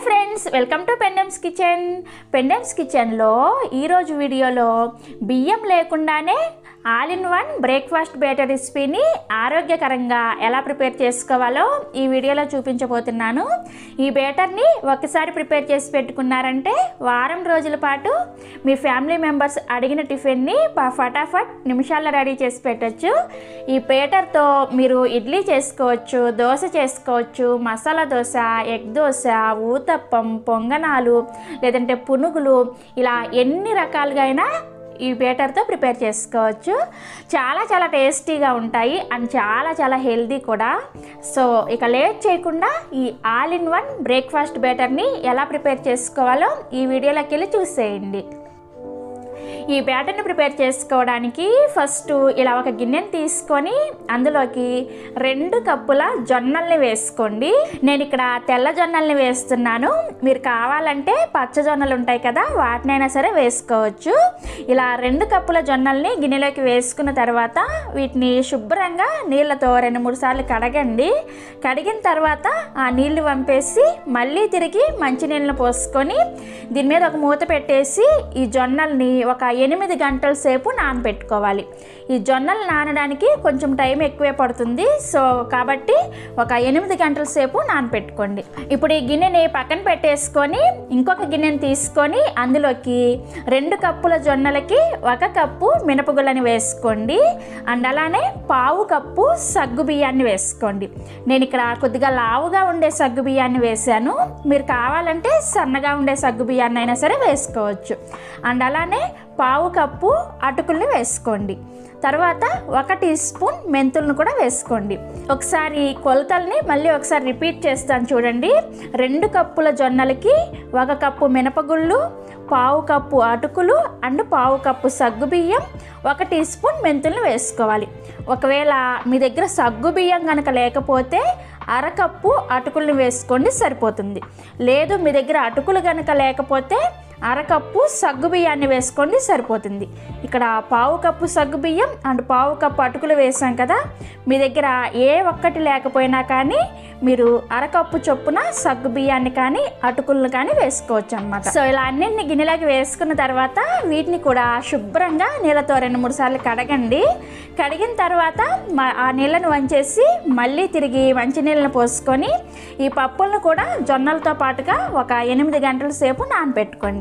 friends welcome to Pendem's kitchen Pendem's కిచెన్లో ఈరోజు వీడియోలో బియ్యం లేకుండానే all in one breakfast batter రెసిపీని ఆరోగ్యకరంగా ఎలా ప్రిపేర్ చేసుకోవాలో ఈ వీడియోలో చూపించబోతున్నాను ఈ బేటర్ని ఒకసారి ప్రిపేర్ చేసి పెట్టుకున్నారంటే వారం రోజుల పాటు మీ ఫ్యామిలీ మెంబర్స్ అడిగిన టిఫిన్ని ప- ఫటాఫట్ నిమిషాల్లో రెడీ చేసి పెట్టచ్చు ఈ బేటర్తో మీరు ఇడ్లీ చేసుకోవచ్చు దోశ చేసుకోవచ్చు మసాలా దోశ ఎగ్ దోశ ఊతప్పం పొంగనాలు లేదంటే పునుగులు ఇలా ఎన్ని రకాలుగా అయినా ఈ బేటర్తో ప్రిపేర్ చేసుకోవచ్చు చాలా చాలా టేస్టీగా ఉంటాయి అండ్ చాలా చాలా హెల్దీ కూడా సో ఇక లేట్ చేయకుండా ఈ ఆల్ ఇన్ వన్ బ్రేక్ఫాస్ట్ బేటర్ని ఎలా ప్రిపేర్ చేసుకోవాలో ఈ వీడియోలోకి వెళ్ళి చూసేయండి ఈ బ్యాటర్ని ప్రిపేర్ చేసుకోవడానికి ఫస్ట్ ఇలా ఒక గిన్నెని తీసుకొని అందులోకి రెండు కప్పుల జొన్నల్ని వేసుకోండి నేను ఇక్కడ తెల్ల జొన్నల్ని వేస్తున్నాను మీరు కావాలంటే పచ్చ జొన్నలు ఉంటాయి కదా వాటినైనా సరే వేసుకోవచ్చు ఇలా రెండు కప్పుల జొన్నల్ని గిన్నెలోకి వేసుకున్న తర్వాత వీటిని శుభ్రంగా నీళ్ళతో రెండు మూడు సార్లు కడగండి కడిగిన తర్వాత ఆ నీళ్లు వంపేసి మళ్ళీ తిరిగి మంచినీళ్ళని పోసుకొని దీని మీద ఒక మూత పెట్టేసి ఈ జొన్నల్ని ఒక ఎనిమిది గంటల సేపు నానబెట్టుకోవాలి ఈ జొన్నలు నానడానికి కొంచెం టైం ఎక్కువే పడుతుంది సో కాబట్టి ఒక ఎనిమిది గంటల సేపు నానబెట్టుకోండి ఇప్పుడు ఈ గిన్నెని పక్కన పెట్టేసుకొని ఇంకొక గిన్నెని తీసుకొని అందులోకి రెండు కప్పుల జొన్నలకి ఒక కప్పు మినపగుళ్ళని వేసుకోండి అండ్ అలానే పావు కప్పు సగ్గు బియ్యాన్ని వేసుకోండి నేను ఇక్కడ కొద్దిగా లావుగా ఉండే సగ్గు బియ్యాన్ని వేశాను మీరు కావాలంటే సన్నగా ఉండే సగ్గు బియ్యాన్ని అయినా సరే వేసుకోవచ్చు అండ్ అలానే పావు కప్పు అటుకుల్ని వేసుకోండి తర్వాత ఒక టీ స్పూన్ మెంతులను కూడా వేసుకోండి ఒకసారి కొలతల్ని మళ్ళీ ఒకసారి రిపీట్ చేస్తాను చూడండి రెండు కప్పుల జొన్నలకి ఒక కప్పు మినపగుళ్ళు పావు కప్పు అటుకులు అండ్ పావు కప్పు సగ్గు బియ్యం ఒక టీ స్పూన్ మెంతులను వేసుకోవాలి ఒకవేళ మీ దగ్గర సగ్గు బియ్యం కనుక లేకపోతే అరకప్పు అటుకుల్ని వేసుకోండి సరిపోతుంది లేదు మీ దగ్గర అటుకులు కనుక లేకపోతే అరకప్పు సగ్గు బియ్యాన్ని వేసుకోండి సరిపోతుంది ఇక్కడ పావు కప్పు సగ్గు బియ్యం అండ్ పావు కప్పు అటుకులు వేసాం కదా మీ దగ్గర ఏ ఒక్కటి లేకపోయినా కానీ మీరు అరకప్పు చొప్పున సగ్గు బియ్యాన్ని కానీ అటుకులను కానీ వేసుకోవచ్చు అనమాట సో ఇలా అన్నింటిని గిన్నెలోకి వేసుకున్న తర్వాత వీటిని కూడా శుభ్రంగా నీళ్ళతో రెండు మూడు సార్లు కడగండి కడిగిన తర్వాత మ- ఆ నీళ్ళను వంచేసి మళ్ళీ తిరిగి మంచి నీళ్ళని పోసుకొని ఈ పప్పులను కూడా జొన్నలతో పాటుగా ఒక ఎనిమిది గంటల సేపు నానబెట్టుకోండి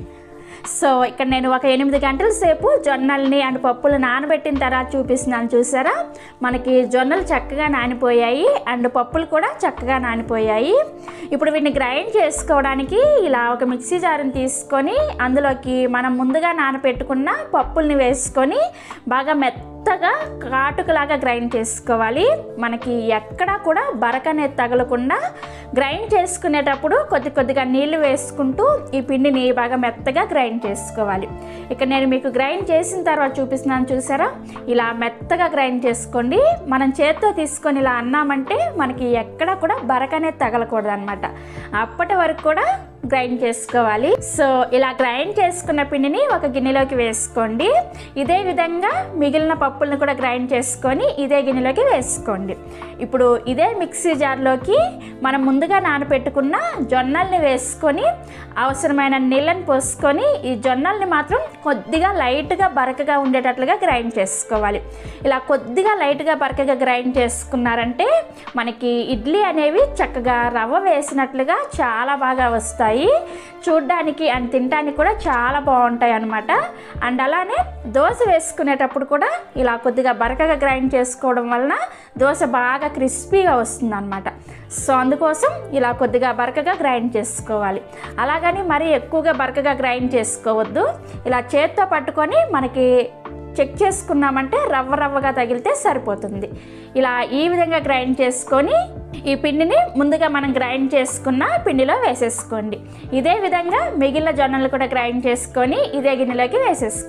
సో ఇక్కడ నేను ఒక ఎనిమిది గంటల సేపు జొన్నల్ని అండ్ పప్పులు నానబెట్టిన తర్వాత చూపిస్తున్నాను చూసారా మనకి జొన్నలు చక్కగా నానిపోయాయి అండ్ పప్పులు కూడా చక్కగా నానిపోయాయి ఇప్పుడు వీటిని గ్రైండ్ చేసుకోవడానికి ఇలా ఒక మిక్సీ జార్ని తీసుకొని అందులోకి మనం ముందుగా నానబెట్టుకున్న పప్పుల్ని వేసుకొని బాగా మెత్తగా కాటుకలాగా గ్రైండ్ చేసుకోవాలి మనకి ఎక్కడా కూడా బరక అనేది తగలకుండా గ్రైండ్ చేసుకునేటప్పుడు కొద్ది కొద్దిగా నీళ్లు వేసుకుంటూ ఈ పిండిని బాగా మెత్తగా గ్రైండ్ చేసుకోవాలి ఇక్కడ నేను మీకు గ్రైండ్ చేసిన తర్వాత చూపిస్తున్నాను చూసారా ఇలా మెత్తగా గ్రైండ్ చేసుకోండి మనం చేత్తో తీసుకొని ఇలా అన్నామంటే మనకి ఎక్కడ కూడా బరక అనేది తగలకూడదు అనమాట అప్పటి వరకు కూడా గ్రైండ్ చేసుకోవాలి సో ఇలా గ్రైండ్ చేసుకున్న పిండిని ఒక గిన్నెలోకి వేసుకోండి ఇదే విధంగా మిగిలిన పప్పులను కూడా గ్రైండ్ చేసుకొని ఇదే గిన్నెలోకి వేసుకోండి ఇప్పుడు ఇదే మిక్సీ జార్లోకి మనం ముందుగా నానబెట్టుకున్న జొన్నల్ని వేసుకొని అవసరమైన నీళ్ళని పోసుకొని ఈ జొన్నల్ని మాత్రం కొద్దిగా లైట్గా బరకగా ఉండేటట్లుగా గ్రైండ్ చేసుకోవాలి ఇలా కొద్దిగా లైట్గా బరకగా గ్రైండ్ చేసుకున్నారంటే మనకి ఇడ్లీ అనేవి చక్కగా రవ్వ వేసినట్లుగా చాలా బాగా వస్తాయి చూడ్డానికి అండ్ తినడానికి కూడా చాలా బాగుంటాయి అన్నమాట అండ్ అలానే దోశ వేసుకునేటప్పుడు కూడా ఇలా కొద్దిగా బరకగా గ్రైండ్ చేసుకోవడం వలన దోశ బాగా క్రిస్పీగా వస్తుంది అనమాట సో అందుకోసం ఇలా కొద్దిగా బరకగా గ్రైండ్ చేసుకోవాలి అలాగని మరీ ఎక్కువగా బరకగా గ్రైండ్ చేసుకోవద్దు ఇలా చేత్తో పట్టుకొని మనకి చెక్ చేసుకున్నామంటే రవ్వ రవ్వగా తగిలితే సరిపోతుంది ఇలా ఈ విధంగా గ్రైండ్ చేసుకొని ఈ పిండిని ముందుగా మనం గ్రైండ్ చేసుకున్న పిండిలో వేసేసుకోండి ఇదే విధంగా మిగిలిన జొన్నలు కూడా గ్రైండ్ చేసుకొని ఇదే గిన్నెలోకి వేసేసుకోండి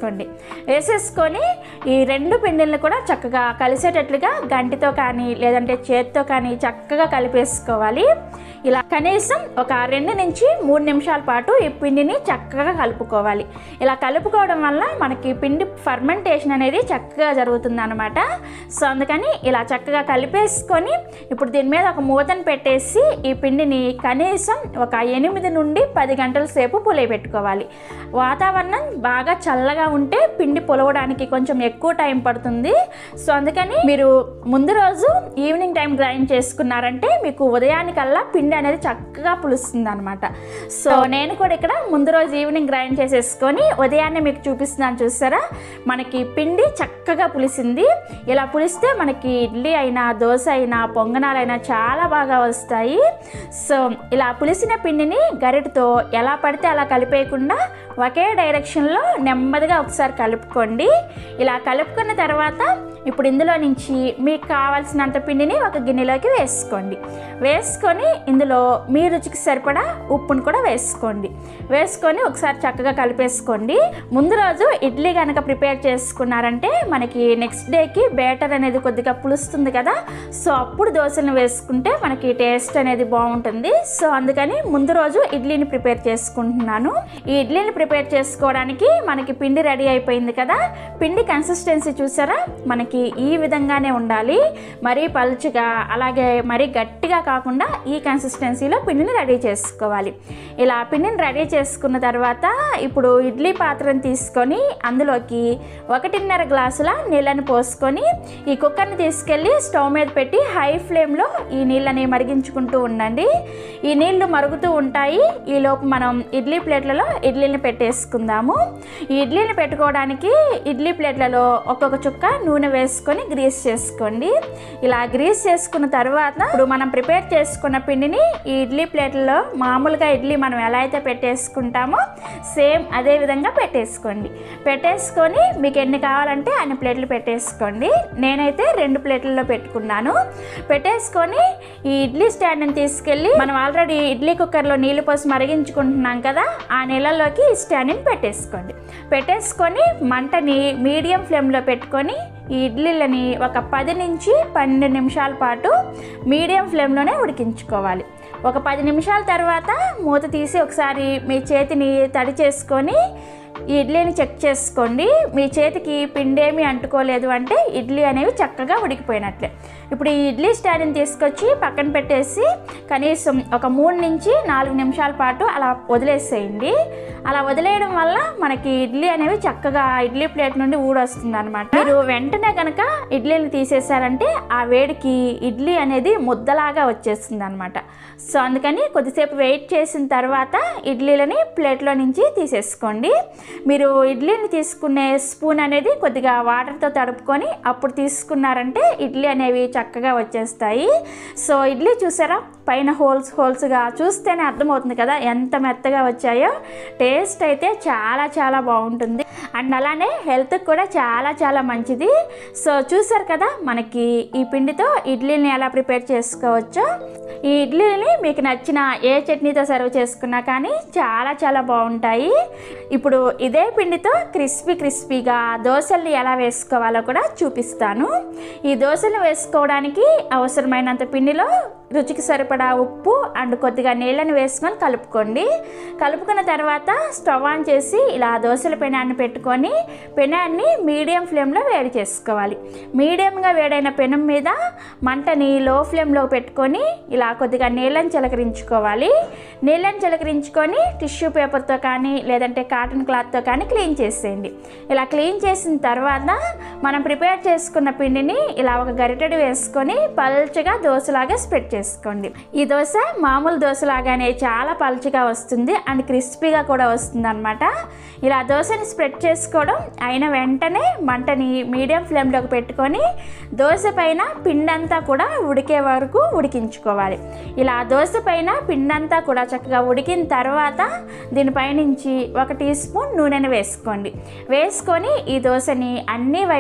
వేసేసుకొని ఈ రెండు పిండిలను కూడా చక్కగా కలిసేటట్లుగా గంటితో కానీ లేదంటే చేత్తో కానీ చక్కగా కలిపేసుకోవాలి ఇలా కనీసం ఒక రెండు నుంచి మూడు నిమిషాల పాటు ఈ పిండిని చక్కగా కలుపుకోవాలి ఇలా కలుపుకోవడం వల్ల మనకి పిండి ఫర్మెంటేషన్ అనేది చక్కగా జరుగుతుంది అనమాట సో అందుకని ఇలా చక్కగా కలిపేసుకొని ఇప్పుడు దీని మీద ఒక మూతను పెట్టేసి ఈ పిండిని కనీసం ఒక ఎనిమిది నుండి పది గంటల సేపు పులియబెట్టుకోవాలి వాతావరణం బాగా చల్లగా ఉంటే పిండి పులవడానికి కొంచెం ఎక్కువ టైం పడుతుంది సో అందుకని మీరు ముందు రోజు ఈవినింగ్ టైం గ్రైండ్ చేసుకున్నారంటే మీకు ఉదయానికల్లా పిండి అనేది చక్కగా పులుస్తుంది అనమాట సో నేను కూడా ఇక్కడ ముందు రోజు ఈవినింగ్ గ్రైండ్ చేసేసుకొని ఉదయాన్నే మీకు చూపిస్తున్నాను చూసారా మనకి పిండి చక్కగా పులిసింది ఇలా పులిస్తే మనకి ఇడ్లీ అయినా దోశ అయినా పొంగనాలైనా చాలా బాగా వస్తాయి సో ఇలా పులిసిన పిండిని గరిటతో ఎలా పడితే అలా కలిపేయకుండా ఒకే డైరెక్షన్లో నెమ్మదిగా ఒకసారి కలుపుకోండి ఇలా కలుపుకున్న తర్వాత ఇప్పుడు ఇందులో నుంచి మీకు కావాల్సినంత పిండిని ఒక గిన్నెలోకి వేసుకోండి వేసుకొని ఇందులో మీ రుచికి సరిపడా ఉప్పును కూడా వేసుకోండి వేసుకొని ఒకసారి చక్కగా కలిపేసుకోండి ముందు రోజు ఇడ్లీ కనుక ప్రిపేర్ చేసుకున్నారంటే మనకి నెక్స్ట్ డేకి బేటర్ అనేది కొద్దిగా పులుస్తుంది కదా సో అప్పుడు దోశలను వేసుకుంటే మనకి టేస్ట్ అనేది బాగుంటుంది సో అందుకని ముందు రోజు ఇడ్లీని ప్రిపేర్ చేసుకుంటున్నాను ఈ ఇడ్లీని ప్రిపేర్ చేసుకోవడానికి మనకి పిండి రెడీ అయిపోయింది కదా పిండి కన్సిస్టెన్సీ చూసారా మనకి ఈ విధంగానే ఉండాలి మరీ పలుచగా అలాగే మరీ గట్టిగా కాకుండా ఈ కన్సిస్టెన్సీలో పిండిని రెడీ చేసుకోవాలి ఇలా పిండిని రెడీ చేసుకున్న తర్వాత ఇప్పుడు ఇడ్లీ పాత్రను తీసుకొని అందులోకి ఒకటిన్నర గ్లాసుల నీళ్ళని పోసుకొని ఈ కుక్కర్ని తీసుకెళ్ళి స్టవ్ మీద పెట్టి హై ఫ్లేమ్లో ఈ నీళ్ళని మరిగించుకుంటూ ఉండండి ఈ నీళ్లు మరుగుతూ ఉంటాయి ఈ లోపు మనం ఇడ్లీ ప్లేట్లలో ఇడ్లీని పెట్టేసుకుందాము ఈ ఇడ్లీని పెట్టుకోవడానికి ఇడ్లీ ప్లేట్లలో ఒక్కొక్క చుక్క నూనె వేసుకొని గ్రీస్ చేసుకోండి ఇలా గ్రీస్ చేసుకున్న తర్వాత ఇప్పుడు మనం ప్రిపేర్ చేసుకున్న పిండిని ఈ ఇడ్లీ ప్లేట్లలో మామూలుగా ఇడ్లీ మనం ఎలా అయితే పెట్టేసుకుంటామో సేమ్ అదే విధంగా పెట్టేసుకోండి పెట్టేసుకొని మీకు ఎన్ని కావాలంటే అన్ని ప్లేట్లు పెట్టేసుకోండి నేనైతే రెండు ప్లేట్లలో పెట్టుకున్నాను పెట్టేసుకొని ఈ ఇడ్లీ స్టాండ్ని తీసుకెళ్ళి మనం ఆల్రెడీ ఇడ్లీ కుక్కర్లో నీళ్ళు పోసి మరిగించుకుంటున్నాం కదా ఆ నీళ్ళలోకి ఈ స్టాండ్ని పెట్టేసుకోండి పెట్టేసుకొని మంటని మీడియం ఫ్లేమ్లో పెట్టుకొని ఈ ఇడ్లీలని ఒక పది నుంచి పన్నెండు నిమిషాల పాటు మీడియం ఫ్లేమ్లోనే ఉడికించుకోవాలి ఒక పది నిమిషాల తర్వాత మూత తీసి ఒకసారి మీ చేతిని తడి చేసుకొని ఈ ఇడ్లీని చెక్ చేసుకోండి మీ చేతికి పిండి ఏమీ అంటుకోలేదు అంటే ఇడ్లీ అనేవి చక్కగా ఉడికిపోయినట్లే ఇప్పుడు ఈ ఇడ్లీ స్టాండ్ని తీసుకొచ్చి పక్కన పెట్టేసి కనీసం ఒక మూడు నుంచి నాలుగు నిమిషాల పాటు అలా వదిలేసేయండి అలా వదిలేయడం వల్ల మనకి ఇడ్లీ అనేవి చక్కగా ఇడ్లీ ప్లేట్ నుండి ఊడొస్తుంది అనమాట మీరు వెంటనే కనుక ఇడ్లీని తీసేసారంటే ఆ వేడికి ఇడ్లీ అనేది ముద్దలాగా వచ్చేస్తుంది అనమాట సో అందుకని కొద్దిసేపు వెయిట్ చేసిన తర్వాత ఇడ్లీలని ప్లేట్లో నుంచి తీసేసుకోండి మీరు ఇడ్లీని తీసుకునే స్పూన్ అనేది కొద్దిగా వాటర్తో తడుపుకొని అప్పుడు తీసుకున్నారంటే ఇడ్లీ అనేవి చక్కగా వచ్చేస్తాయి సో ఇడ్లీ చూసారా పైన హోల్స్ హోల్స్గా చూస్తేనే అర్థమవుతుంది కదా ఎంత మెత్తగా వచ్చాయో టేస్ట్ అయితే చాలా చాలా బాగుంటుంది అండ్ అలానే హెల్త్కి కూడా చాలా చాలా మంచిది సో చూసారు కదా మనకి ఈ పిండితో ఇడ్లీని ఎలా ప్రిపేర్ చేసుకోవచ్చో ఈ ఇడ్లీని మీకు నచ్చిన ఏ చట్నీతో సర్వ్ చేసుకున్నా కానీ చాలా చాలా బాగుంటాయి ఇప్పుడు ఇదే పిండితో క్రిస్పీ క్రిస్పీగా దోశల్ని ఎలా వేసుకోవాలో కూడా చూపిస్తాను ఈ దోశలు వేసుకోవడానికి అవసరమైనంత పిండిలో రుచికి సరిపడా ఉప్పు అండ్ కొద్దిగా నీళ్ళని వేసుకొని కలుపుకోండి కలుపుకున్న తర్వాత స్టవ్ ఆన్ చేసి ఇలా దోశల పెనాన్ని పెట్టుకొని పెనాన్ని మీడియం ఫ్లేమ్లో వేడి చేసుకోవాలి మీడియంగా వేడైన పెనం మీద మంటని లో ఫ్లేమ్లో పెట్టుకొని ఇలా కొద్దిగా నీళ్ళని చిలకరించుకోవాలి నీళ్ళని చిలకరించుకొని టిష్యూ పేపర్తో కానీ లేదంటే కాటన్ క్లాత్తో కానీ క్లీన్ చేసేయండి ఇలా క్లీన్ చేసిన తర్వాత మనం ప్రిపేర్ చేసుకున్న పిండిని ఇలా ఒక గరిటెడు వేసుకొని పల్చగా దోశలాగా స్ప్రెడ్ చేసుకోండి ఈ దోశ మామూలు దోశలాగానే చాలా పల్చగా వస్తుంది అండ్ క్రిస్పీగా కూడా వస్తుంది అనమాట ఇలా దోశని స్ప్రెడ్ చేసుకోవడం అయిన వెంటనే మంటని మీడియం ఫ్లేమ్లోకి పెట్టుకొని దోశ పైన పిండంతా కూడా ఉడికే వరకు ఉడికించుకోవాలి ఇలా దోశ పైన పిండంతా కూడా చక్కగా ఉడికిన తర్వాత దీనిపైనుంచి ఒక టీ స్పూన్ నూనెను వేసుకోండి వేసుకొని ఈ దోశని అన్ని వైపులా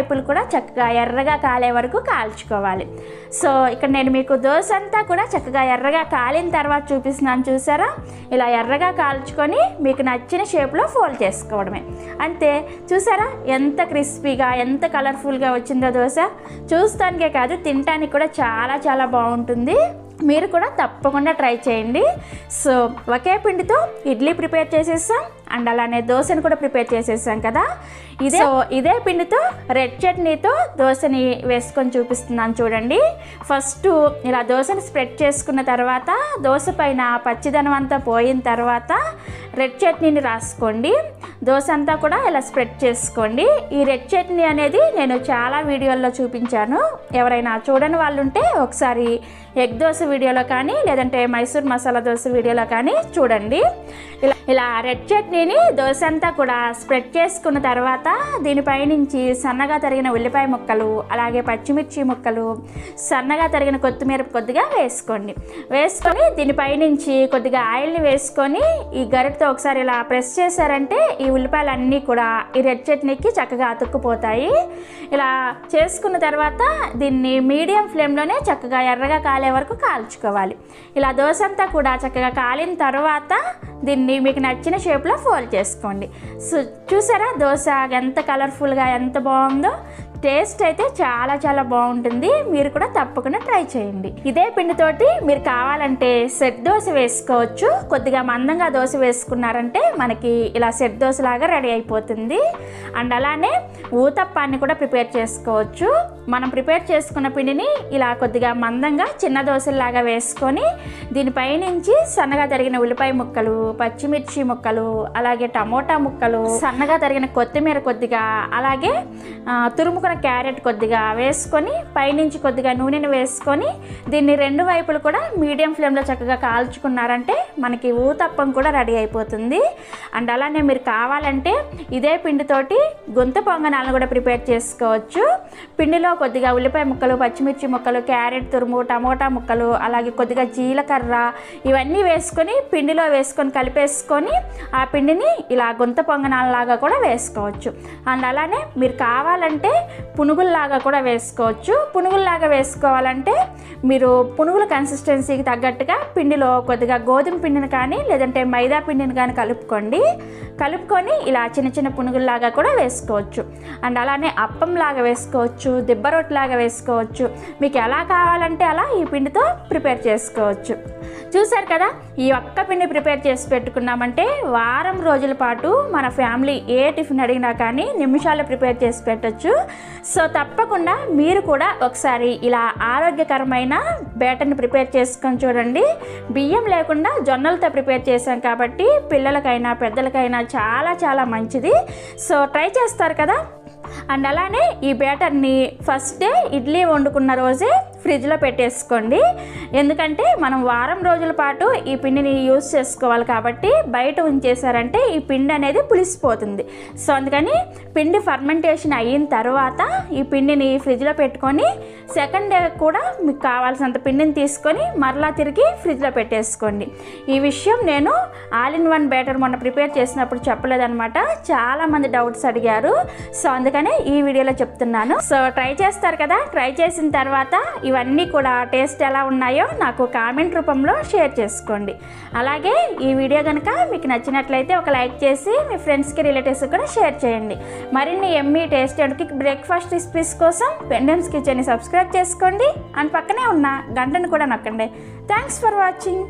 వైపులు కూడా చక్కగా ఎర్రగా కాలే వరకు కాల్చుకోవాలి సో ఇక్కడ నేను మీకు దోశ అంతా కూడా చక్కగా ఎర్రగా కాలిన తర్వాత చూపిస్తున్నాను చూసారా ఇలా ఎర్రగా కాల్చుకొని మీకు నచ్చిన షేప్లో ఫోల్డ్ చేసుకోవడమే అంతే చూసారా ఎంత క్రిస్పీగా ఎంత కలర్ఫుల్గా వచ్చిందో దోశ చూస్తానికే కాదు తినడానికి కూడా చాలా చాలా బాగుంటుంది మీరు కూడా తప్పకుండా ట్రై చేయండి సో ఒకే పిండితో ఇడ్లీ ప్రిపేర్ చేసేసాం అండ్ అలానే దోశను కూడా ప్రిపేర్ చేసేసాం కదా ఇదే సో ఇదే పిండితో రెడ్ చట్నీతో దోశని వేసుకొని చూపిస్తున్నాను చూడండి ఫస్ట్ ఇలా దోశని స్ప్రెడ్ చేసుకున్న తర్వాత దోశ పైన పచ్చిదనం అంతా పోయిన తర్వాత రెడ్ చట్నీని రాసుకోండి దోశ అంతా కూడా ఇలా స్ప్రెడ్ చేసుకోండి ఈ రెడ్ చట్నీ అనేది నేను చాలా వీడియోల్లో చూపించాను ఎవరైనా చూడని వాళ్ళు ఉంటే ఒకసారి ఎగ్ దోశ వీడియోలో కానీ లేదంటే మైసూర్ మసాలా దోశ వీడియోలో కానీ చూడండి ఇలా ఇలా రెడ్ చట్నీని దోశ అంతా కూడా స్ప్రెడ్ చేసుకున్న తర్వాత దీనిపై నుంచి సన్నగా తరిగిన ఉల్లిపాయ ముక్కలు అలాగే పచ్చిమిర్చి ముక్కలు సన్నగా తరిగిన కొత్తిమీర కొద్దిగా వేసుకోండి వేసుకొని దీనిపై నుంచి కొద్దిగా ఆయిల్ని వేసుకొని ఈ గరిటతో ఒకసారి ఇలా ప్రెస్ చేశారంటే ఈ ఉల్లిపాయలు అన్నీ కూడా ఈ రెడ్ చట్నీకి చక్కగా అతుక్కుపోతాయి ఇలా చేసుకున్న తర్వాత దీన్ని మీడియం ఫ్లేమ్లోనే చక్కగా ఎర్రగా కాలే వరకు కాల్చుకోవాలి ఇలా దోశ అంతా కూడా చక్కగా కాలిన తర్వాత దీన్ని మీకు నచ్చిన షేప్లో ఫోల్డ్ చేసుకోండి సో చూసారా దోశ ఎంత కలర్ఫుల్గా ఎంత బాగుందో టేస్ట్ అయితే చాలా చాలా బాగుంటుంది మీరు కూడా తప్పకుండా ట్రై చేయండి ఇదే పిండితోటి మీరు కావాలంటే సెట్ దోశ వేసుకోవచ్చు కొద్దిగా మందంగా దోశ వేసుకున్నారంటే మనకి ఇలా సెట్ దోశ లాగా రెడీ అయిపోతుంది అండ్ అలానే ఊతప్పాన్ని కూడా ప్రిపేర్ చేసుకోవచ్చు మనం ప్రిపేర్ చేసుకున్న పిండిని ఇలా కొద్దిగా మందంగా చిన్న దోశలాగా వేసుకొని దీనిపై నుంచి సన్నగా తరిగిన ఉల్లిపాయ ముక్కలు పచ్చిమిర్చి ముక్కలు అలాగే టమోటా ముక్కలు సన్నగా తరిగిన కొత్తిమీర కొద్దిగా అలాగే ఆ, తురుముకున్న క్యారెట్ కొద్దిగా వేసుకొని పైనుంచి కొద్దిగా నూనెని వేసుకొని దీన్ని రెండు వైపులు కూడా మీడియం ఫ్లేమ్లో చక్కగా కాల్చుకున్నారంటే మనకి ఊతప్పం కూడా రెడీ అయిపోతుంది అండ్ అలానే మీరు కావాలంటే ఇదే పిండితోటి గుంత పొంగనాలను కూడా ప్రిపేర్ చేసుకోవచ్చు పిండిలో కొద్దిగా ఉల్లిపాయ ముక్కలు పచ్చిమిర్చి ముక్కలు క్యారెట్ తురుము టమోటా ముక్కలు అలాగే కొద్దిగా జీలకర్ర ఇవన్నీ వేసుకొని పిండిలో వేసుకొని కలిపేసుకొని ఆ పిండిని ఇలా గుంత పొంగనాలలాగా కూడా వేసుకోవచ్చు అండ్ అలానే మీరు కావాలంటే పునుగుల్లాగా కూడా వేసుకోవచ్చు పునుగుల్లాగా వేసుకోవాలంటే మీరు పునుగుల కన్సిస్టెన్సీకి తగ్గట్టుగా పిండిలో కొద్దిగా గోధుమ పిండిని కానీ లేదంటే మైదా పిండిని కానీ కలుపుకోండి కలుపుకొని ఇలా చిన్న చిన్న పునుగుల్లాగా కూడా వేసుకోవచ్చు అండ్ అలానే అప్పంలాగా వేసుకోవచ్చు దిబ్బ రొట్టెలాగా వేసుకోవచ్చు మీకు ఎలా కావాలంటే అలా ఈ పిండితో ప్రిపేర్ చేసుకోవచ్చు చూసారు కదా ఈ ఒక్క పిండి ప్రిపేర్ చేసి పెట్టుకున్నామంటే వారం రోజుల పాటు మన ఫ్యామిలీ ఏ టిఫిన్ అడిగినా కానీ నిమిషాలు ప్రిపేర్ చేసి పెట్టొచ్చు సో తప్పకుండా మీరు కూడా ఒకసారి ఇలా ఆరోగ్యకరమైన బేటర్ని ప్రిపేర్ చేసుకొని చూడండి బియ్యం లేకుండా జొన్నలతో ప్రిపేర్ చేశాం కాబట్టి పిల్లలకైనా పెద్దలకైనా చాలా చాలా మంచిది సో ట్రై చేస్తారు కదా అండ్ అలానే ఈ బ్యాటర్ని ఫస్ట్ డే ఇడ్లీ వండుకున్న రోజే ఫ్రిడ్జ్లో పెట్టేసుకోండి ఎందుకంటే మనం వారం రోజుల పాటు ఈ పిండిని యూస్ చేసుకోవాలి కాబట్టి బయట ఉంచేసారంటే ఈ పిండి అనేది పులిసిపోతుంది సో అందుకని పిండి ఫర్మెంటేషన్ అయిన తర్వాత ఈ పిండిని ఫ్రిడ్జ్లో పెట్టుకొని సెకండ్ డే కూడా మీకు కావాల్సినంత పిండిని తీసుకొని మరలా తిరిగి ఫ్రిడ్జ్లో పెట్టేసుకోండి ఈ విషయం నేను ఆల్ ఇన్ వన్ బ్యాటర్ మొన్న ప్రిపేర్ చేసినప్పుడు చెప్పలేదన్నమాట చాలామంది డౌట్స్ అడిగారు సో అందుకనే ఈ వీడియోలో చెప్తున్నాను సో ట్రై చేస్తారు కదా ట్రై చేసిన తర్వాత ఇవన్నీ కూడా టేస్ట్ ఎలా ఉన్నాయో నాకు కామెంట్ రూపంలో షేర్ చేసుకోండి అలాగే ఈ వీడియో కనుక మీకు నచ్చినట్లయితే ఒక లైక్ చేసి మీ ఫ్రెండ్స్కి రిలేటివ్స్కి కూడా షేర్ చేయండి మరిన్ని yummy taste and quick breakfast recipes కోసం పెండెన్స్ కిచెన్ని సబ్స్క్రైబ్ చేసుకోండి అండ్ పక్కనే ఉన్న గంటను కూడా నొక్కండి thanks for watching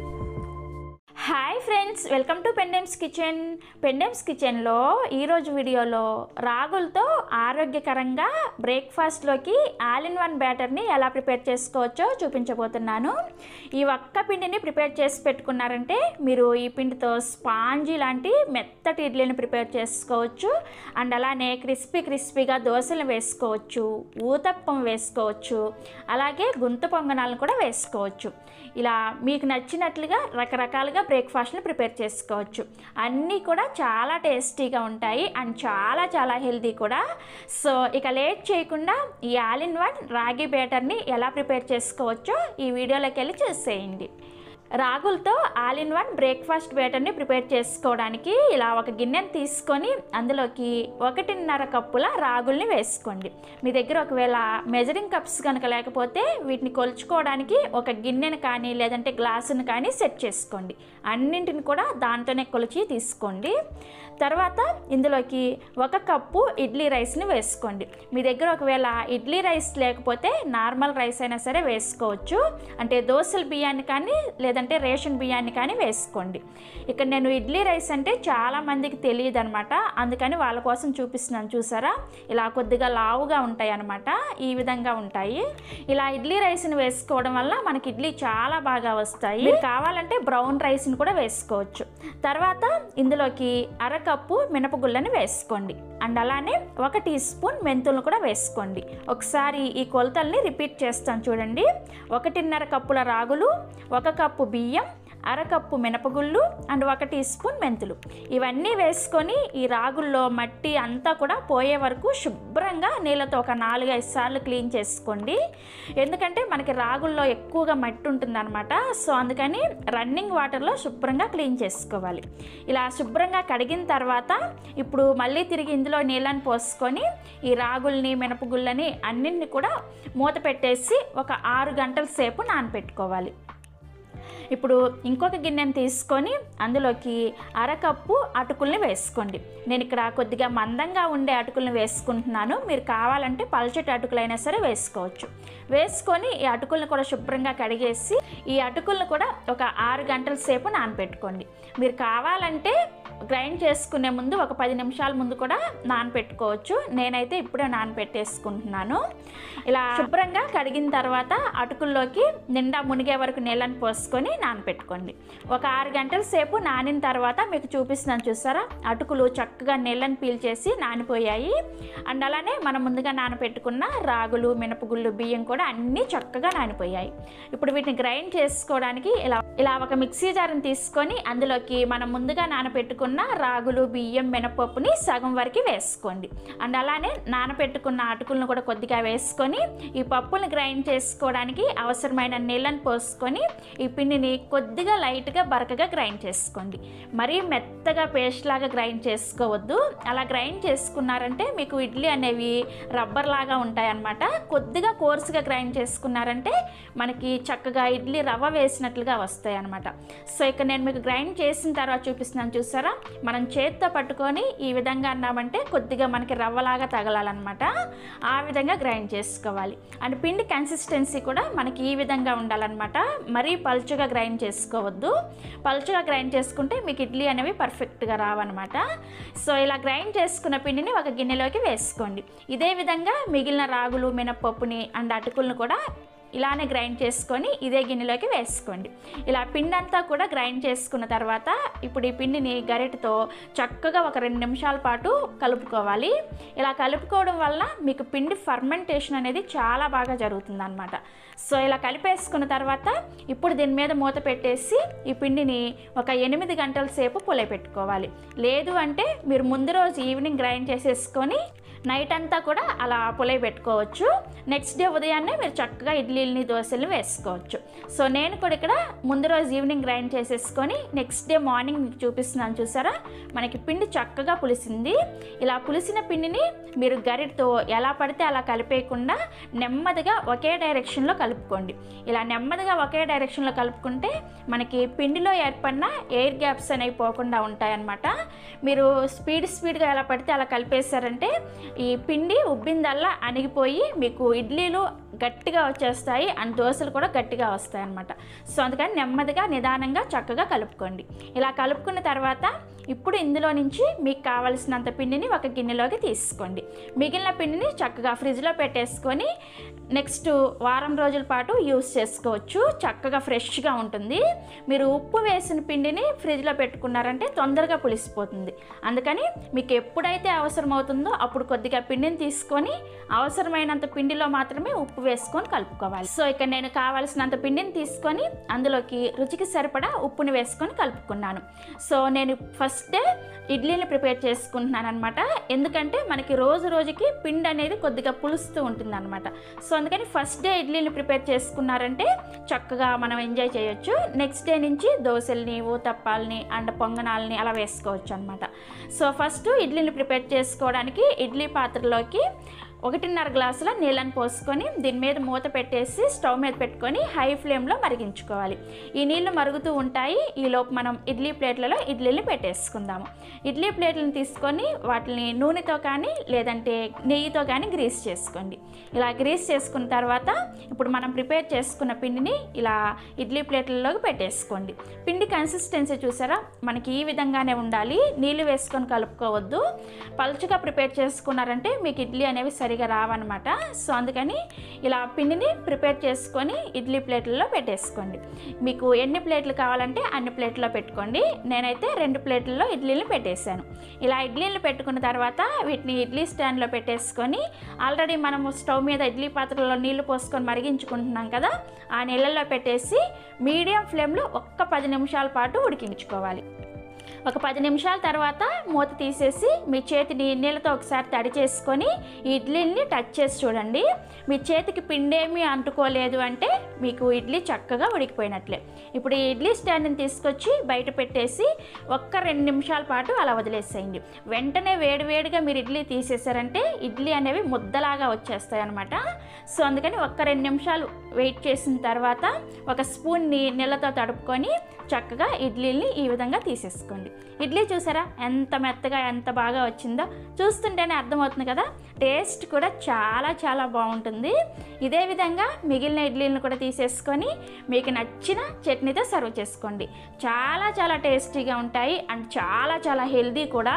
hi friends welcome to Pendem's kitchen Pendem's కిచెన్లో ఈరోజు వీడియోలో రాగులతో ఆరోగ్యకరంగా బ్రేక్ఫాస్ట్లోకి ఆల్ ఇన్ వన్ బ్యాటర్ని ఎలా ప్రిపేర్ చేసుకోవచ్చో చూపించబోతున్నాను ఈ ఒక్క పిండిని ప్రిపేర్ చేసి పెట్టుకున్నారంటే మీరు ఈ పిండితో స్పాంజీ లాంటి మెత్తటి ఇడ్లీని ప్రిపేర్ చేసుకోవచ్చు అండ్ అలానే క్రిస్పీ క్రిస్పీగా దోశలు వేసుకోవచ్చు ఊతప్పం వేసుకోవచ్చు అలాగే గుంత పొంగనాలను కూడా వేసుకోవచ్చు ఇలా మీకు నచ్చినట్లుగా రకరకాలుగా బ్రేక్ఫాస్ట్ని ప్రిపేర్ చేసుకోవచ్చు అన్నీ కూడా చాలా టేస్టీగా ఉంటాయి అండ్ చాలా చాలా హెల్తీ కూడా సో ఇక లేట్ చేయకుండా ఈ ఆల్ ఇన్ వన్ రాగి బేటర్ని ఎలా ప్రిపేర్ చేసుకోవచ్చో ఈ వీడియోలోకి వెళ్ళి చూసేయండి రాగులతో ఆల్ ఇన్ వన్ బ్రేక్ఫాస్ట్ బ్యాటర్ని ప్రిపేర్ చేసుకోవడానికి ఇలా ఒక గిన్నెని తీసుకొని అందులోకి ఒకటిన్నర కప్పుల రాగుల్ని వేసుకోండి మీ దగ్గర ఒకవేళ మెజరింగ్ కప్స్ కనుక లేకపోతే వీటిని కొలుచుకోవడానికి ఒక గిన్నెను కానీ లేదంటే గ్లాసును కానీ సెట్ చేసుకోండి అన్నింటిని కూడా దాంతోనే కొలిచి తీసుకోండి తర్వాత ఇందులోకి ఒక కప్పు ఇడ్లీ రైస్ని వేసుకోండి మీ దగ్గర ఒకవేళ ఇడ్లీ రైస్ లేకపోతే నార్మల్ రైస్ అయినా సరే వేసుకోవచ్చు అంటే దోశల బియ్యాన్ని కానీ లేదంటే రేషన్ బియ్యాన్ని కానీ వేసుకోండి ఇక్కడ నేను ఇడ్లీ రైస్ అంటే చాలా మందికి తెలియదు అనమాట అందుకని వాళ్ళ కోసం చూపిస్తున్నాను చూసారా ఇలా కొద్దిగా లావుగా ఉంటాయి అనమాట ఈ విధంగా ఉంటాయి ఇలా ఇడ్లీ రైస్ని వేసుకోవడం వల్ల మనకి ఇడ్లీ చాలా బాగా వస్తాయి మీరు కావాలంటే బ్రౌన్ రైస్ని కూడా వేసుకోవచ్చు తర్వాత ఇందులోకి అరకప్పు మినపగుళ్ళని వేసుకోండి అండ్ అలానే ఒక టీ స్పూన్ మెంతులను కూడా వేసుకోండి ఒకసారి ఈ కొలతల్ని రిపీట్ చేస్తాను చూడండి ఒకటిన్నర కప్పుల రాగులు ఒక కప్పు బియ్యం అరకప్పు మినపగుళ్ళు అండ్ ఒక టీ స్పూన్ మెంతులు ఇవన్నీ వేసుకొని ఈ రాగుల్లో మట్టి అంతా కూడా పోయే వరకు శుభ్రంగా నీళ్ళతో ఒక నాలుగు ఐదు సార్లు క్లీన్ చేసుకోండి ఎందుకంటే మనకి రాగుల్లో ఎక్కువగా మట్టి ఉంటుందన్నమాట సో అందుకని రన్నింగ్ వాటర్లో శుభ్రంగా క్లీన్ చేసుకోవాలి ఇలా శుభ్రంగా కడిగిన తర్వాత ఇప్పుడు మళ్ళీ తిరిగి ఇందులో నీళ్ళని పోసుకొని ఈ రాగుల్ని మినపగుళ్ళని అన్నింటిని కూడా మూత పెట్టేసి ఒక ఆరు గంటల సేపు నానపెట్టుకోవాలి ఇప్పుడు ఇంకొక గిన్నెని తీసుకొని అందులోకి అరకప్పు అటుకుల్ని వేసుకోండి నేను ఇక్కడ కొద్దిగా మందంగా ఉండే అటుకుల్ని వేసుకుంటున్నాను మీరు కావాలంటే పల్చటి అటుకులైనా సరే వేసుకోవచ్చు వేసుకొని ఈ అటుకుల్ని కూడా శుభ్రంగా కడిగేసి ఈ అటుకుల్ని కూడా ఒక ఆరు గంటల సేపు నానబెట్టుకోండి మీరు కావాలంటే గ్రైండ్ చేసుకునే ముందు ఒక పది నిమిషాల ముందు కూడా నానపెట్టుకోవచ్చు నేనైతే ఇప్పుడే నానపెట్టేసుకుంటున్నాను ఇలా శుభ్రంగా కడిగిన తర్వాత అటుకుల్లోకి నిండా మునిగే వరకు నీళ్ళని పోసుకొని నానపెట్టుకోండి ఒక ఆరు గంటల సేపు నానిన తర్వాత మీకు చూపిస్తున్నాను చూసారా అటుకులు చక్కగా నీళ్ళని పీల్చేసి నానిపోయాయి అండ్ అలానే మనం ముందుగా నానపెట్టుకున్న రాగులు మినపగుళ్ళు బియ్యం కూడా అన్నీ చక్కగా నానిపోయాయి ఇప్పుడు వీటిని గ్రైండ్ చేసుకోవడానికి ఇలా ఇలా ఒక మిక్సీ జార్ని తీసుకొని అందులోకి మనం ముందుగా నానపెట్టుకున్న రాగులు బియ్యం మినపప్పుని సగం వరకు వేసుకోండి అండ్ అలానే నానపెట్టుకున్న అటుకులను కూడా కొద్దిగా వేసుకొని ఈ పప్పుని గ్రైండ్ చేసుకోవడానికి అవసరమైన నీళ్ళని పోసుకొని ఈ పిండిని కొద్దిగా లైట్గా బరకగా గ్రైండ్ చేసుకోండి మరీ మెత్తగా పేస్ట్ లాగా గ్రైండ్ చేసుకోవద్దు అలా గ్రైండ్ చేసుకున్నారంటే మీకు ఇడ్లీ అనేవి రబ్బర్ లాగా ఉంటాయి అన్నమాట కొద్దిగా కోర్సుగా గ్రైండ్ చేసుకున్నారంటే మనకి చక్కగా ఇడ్లీ రవ్వ వేసినట్లుగా వస్తాయి అన్నమాట సో ఇక నేను మీకు గ్రైండ్ చేసిన తర్వాత చూపిస్తున్నాను చూసారా మనం చేత్తో పట్టుకొని ఈ విధంగా అన్నామంటే కొద్దిగా మనకి రవ్వలాగా తగలాలన్నమాట ఆ విధంగా గ్రైండ్ చేసుకోవాలి అండ్ పిండి కన్సిస్టెన్సీ కూడా మనకి ఈ విధంగా ఉండాలన్నమాట మరీ పలుచగా గ్రైండ్ చేసుకోవద్దు పలుచగా గ్రైండ్ చేసుకుంటే మీకు ఇడ్లీ అనేవి పర్ఫెక్ట్గా రావన్నమాట సో ఇలా గ్రైండ్ చేసుకున్న పిండిని ఒక గిన్నెలోకి వేసుకోండి ఇదే విధంగా మిగిలిన రాగులు మినపప్పుని అండ్ అటుకులను కూడా ఇలానే గ్రైండ్ చేసుకొని ఇదే గిన్నెలోకి వేసుకోండి ఇలా పిండి అంతా కూడా గ్రైండ్ చేసుకున్న తర్వాత ఇప్పుడు ఈ పిండిని గరిటతో చక్కగా ఒక రెండు నిమిషాల పాటు కలుపుకోవాలి ఇలా కలుపుకోవడం వల్ల మీకు పిండి ఫర్మెంటేషన్ అనేది చాలా బాగా జరుగుతుంది అనమాట సో ఇలా కలిపేసుకున్న తర్వాత ఇప్పుడు దీని మీద మూత పెట్టేసి ఈ పిండిని ఒక ఎనిమిది గంటల సేపు పులపెట్టుకోవాలి లేదు అంటే మీరు ముందు రోజు ఈవినింగ్ గ్రైండ్ చేసేసుకొని నైట్ అంతా కూడా అలా పులై పెట్టుకోవచ్చు నెక్స్ట్ డే ఉదయాన్నే మీరు చక్కగా ఇడ్లీలని దోశలు వేసుకోవచ్చు సో నేను కూడా ఇక్కడ ముందు రోజు ఈవినింగ్ గ్రైండ్ చేసేసుకొని నెక్స్ట్ డే మార్నింగ్ మీకు చూపిస్తున్నాను చూసారా మనకి పిండి చక్కగా పులిసింది ఇలా పులిసిన పిండిని మీరు గరిటతో ఎలా పడితే అలా కలిపేయకుండా నెమ్మదిగా ఒకే డైరెక్షన్లో కలుపుకోండి ఇలా నెమ్మదిగా ఒకే డైరెక్షన్లో కలుపుకుంటే మనకి పిండిలో ఏర్పడిన ఎయిర్ గ్యాప్స్ అనేవి పోకుండా ఉంటాయన్నమాట మీరు స్పీడ్ స్పీడ్గా ఎలా పడితే అలా కలిపేశారంటే ఈ పిండి ఉబ్బిందల్లా అణిగిపోయి మీకు ఇడ్లీలు గట్టిగా వచ్చేస్తాయి అండ్ దోశలు కూడా గట్టిగా వస్తాయి అన్నమాట సో అందుకని నెమ్మదిగా నిదానంగా చక్కగా కలుపుకోండి ఇలా కలుపుకున్న తర్వాత ఇప్పుడు ఇందులో నుంచి మీకు కావలసినంత పిండిని ఒక గిన్నెలోకి తీసుకోండి మిగిలిన పిండిని చక్కగా ఫ్రిడ్జ్లో పెట్టేసుకొని నెక్స్ట్ వారం రోజుల పాటు యూస్ చేసుకోవచ్చు చక్కగా ఫ్రెష్గా ఉంటుంది మీరు ఉప్పు వేసిన పిండిని ఫ్రిడ్జ్లో పెట్టుకున్నారంటే తొందరగా పులిసిపోతుంది అందుకని మీకు ఎప్పుడైతే అవసరం అవుతుందో అప్పుడు కొద్దిగా పిండిని తీసుకొని అవసరమైనంత పిండిలో మాత్రమే ఉప్పు వేసుకొని కలుపుకోవాలి సో ఇక్కడ నేను కావాల్సినంత పిండిని తీసుకొని అందులోకి రుచికి సరిపడా ఉప్పుని వేసుకొని కలుపుకున్నాను సో నేను ఫస్ట్ డే ఇడ్లీని ప్రిపేర్ చేసుకుంటున్నాను అనమాట ఎందుకంటే మనకి రోజు రోజుకి పిండి అనేది కొద్దిగా పులుస్తూ ఉంటుంది అనమాట సో అందుకని ఫస్ట్ డే ఇడ్లీని ప్రిపేర్ చేసుకున్నారంటే చక్కగా మనం ఎంజాయ్ చేయొచ్చు నెక్స్ట్ డే నుంచి దోశల్ని ఊతప్పాలని అండ్ పొంగనాలని అలా వేసుకోవచ్చు అనమాట సో ఫస్ట్ ఇడ్లీని ప్రిపేర్ చేసుకోవడానికి ఇడ్లీ పాత్రలోకి ఒకటిన్నర గ్లాసుల నీళ్ళని పోసుకొని దీని మీద మూత పెట్టేసి స్టవ్ మీద పెట్టుకొని హై ఫ్లేమ్లో మరిగించుకోవాలి ఈ నీళ్లు మరుగుతూ ఉంటాయి ఈలోపు మనం ఇడ్లీ ప్లేట్లలో ఇడ్లీని పెట్టేసుకుందాము ఇడ్లీ ప్లేట్లను తీసుకొని వాటిని నూనెతో కానీ లేదంటే నెయ్యితో కానీ గ్రీస్ చేసుకోండి ఇలా గ్రీస్ చేసుకున్న తర్వాత ఇప్పుడు మనం ప్రిపేర్ చేసుకున్న పిండిని ఇలా ఇడ్లీ ప్లేట్లలోకి పెట్టేసుకోండి పిండి కన్సిస్టెన్సీ చూసారా మనకి ఈ విధంగానే ఉండాలి నీళ్ళు వేసుకొని కలుపుకోవద్దు పలుచగా ప్రిపేర్ చేసుకున్నారంటే మీకు ఇడ్లీ అనేవి సరిగా రావన్నమాట సో అందుకని ఇలా పిండిని ప్రిపేర్ చేసుకొని ఇడ్లీ ప్లేట్లలో పెట్టేసుకోండి మీకు ఎన్ని ప్లేట్లు కావాలంటే అన్ని ప్లేట్లో పెట్టుకోండి నేనైతే రెండు ప్లేట్లలో ఇడ్లీలు పెట్టేశాను ఇలా ఇడ్లీలు పెట్టుకున్న తర్వాత వీటిని ఇడ్లీ స్టాండ్లో పెట్టేసుకొని ఆల్రెడీ మనము స్టవ్ మీద ఇడ్లీ పాత్రలో నీళ్లు పోసుకొని మరిగించుకుంటున్నాం కదా ఆ నీళ్ళల్లో పెట్టేసి మీడియం ఫ్లేమ్లో ఒక్క పది నిమిషాల పాటు ఉడికించుకోవాలి ఒక పది నిమిషాల తర్వాత మూత తీసేసి మీ చేతిని నీళ్ళతో ఒకసారి తడి చేసుకొని ఈ ఇడ్లీని టచ్ చేసి చూడండి మీ చేతికి పిండేమీ అంటుకోలేదు అంటే మీకు ఇడ్లీ చక్కగా ఉడికిపోయినట్లే ఇప్పుడు ఈ ఇడ్లీ స్టాండ్ని తీసుకొచ్చి బయట పెట్టేసి ఒక్క రెండు నిమిషాల పాటు అలా వదిలేసేయండి వెంటనే వేడివేడిగా మీరు ఇడ్లీ తీసేసారంటే ఇడ్లీ అనేవి ముద్దలాగా వచ్చేస్తాయి అనమాట సో అందుకని ఒక్క రెండు నిమిషాలు వెయిట్ చేసిన తర్వాత ఒక స్పూన్ని నీళ్ళతో తడుపుకొని చక్కగా ఇడ్లీని ఈ విధంగా తీసేసుకోండి ఇడ్లీ చూసారా ఎంత మెత్తగా ఎంత బాగా వచ్చిందో చూస్తుంటేనే అర్థమవుతుంది కదా టేస్ట్ కూడా చాలా చాలా బాగుంటుంది ఇదే విధంగా మిగిలిన ఇడ్లీలను కూడా తీసేసుకొని మీకు నచ్చిన చట్నీతో సర్వ్ చేసుకోండి చాలా చాలా టేస్టీగా ఉంటాయి అండ్ చాలా చాలా హెల్దీ కూడా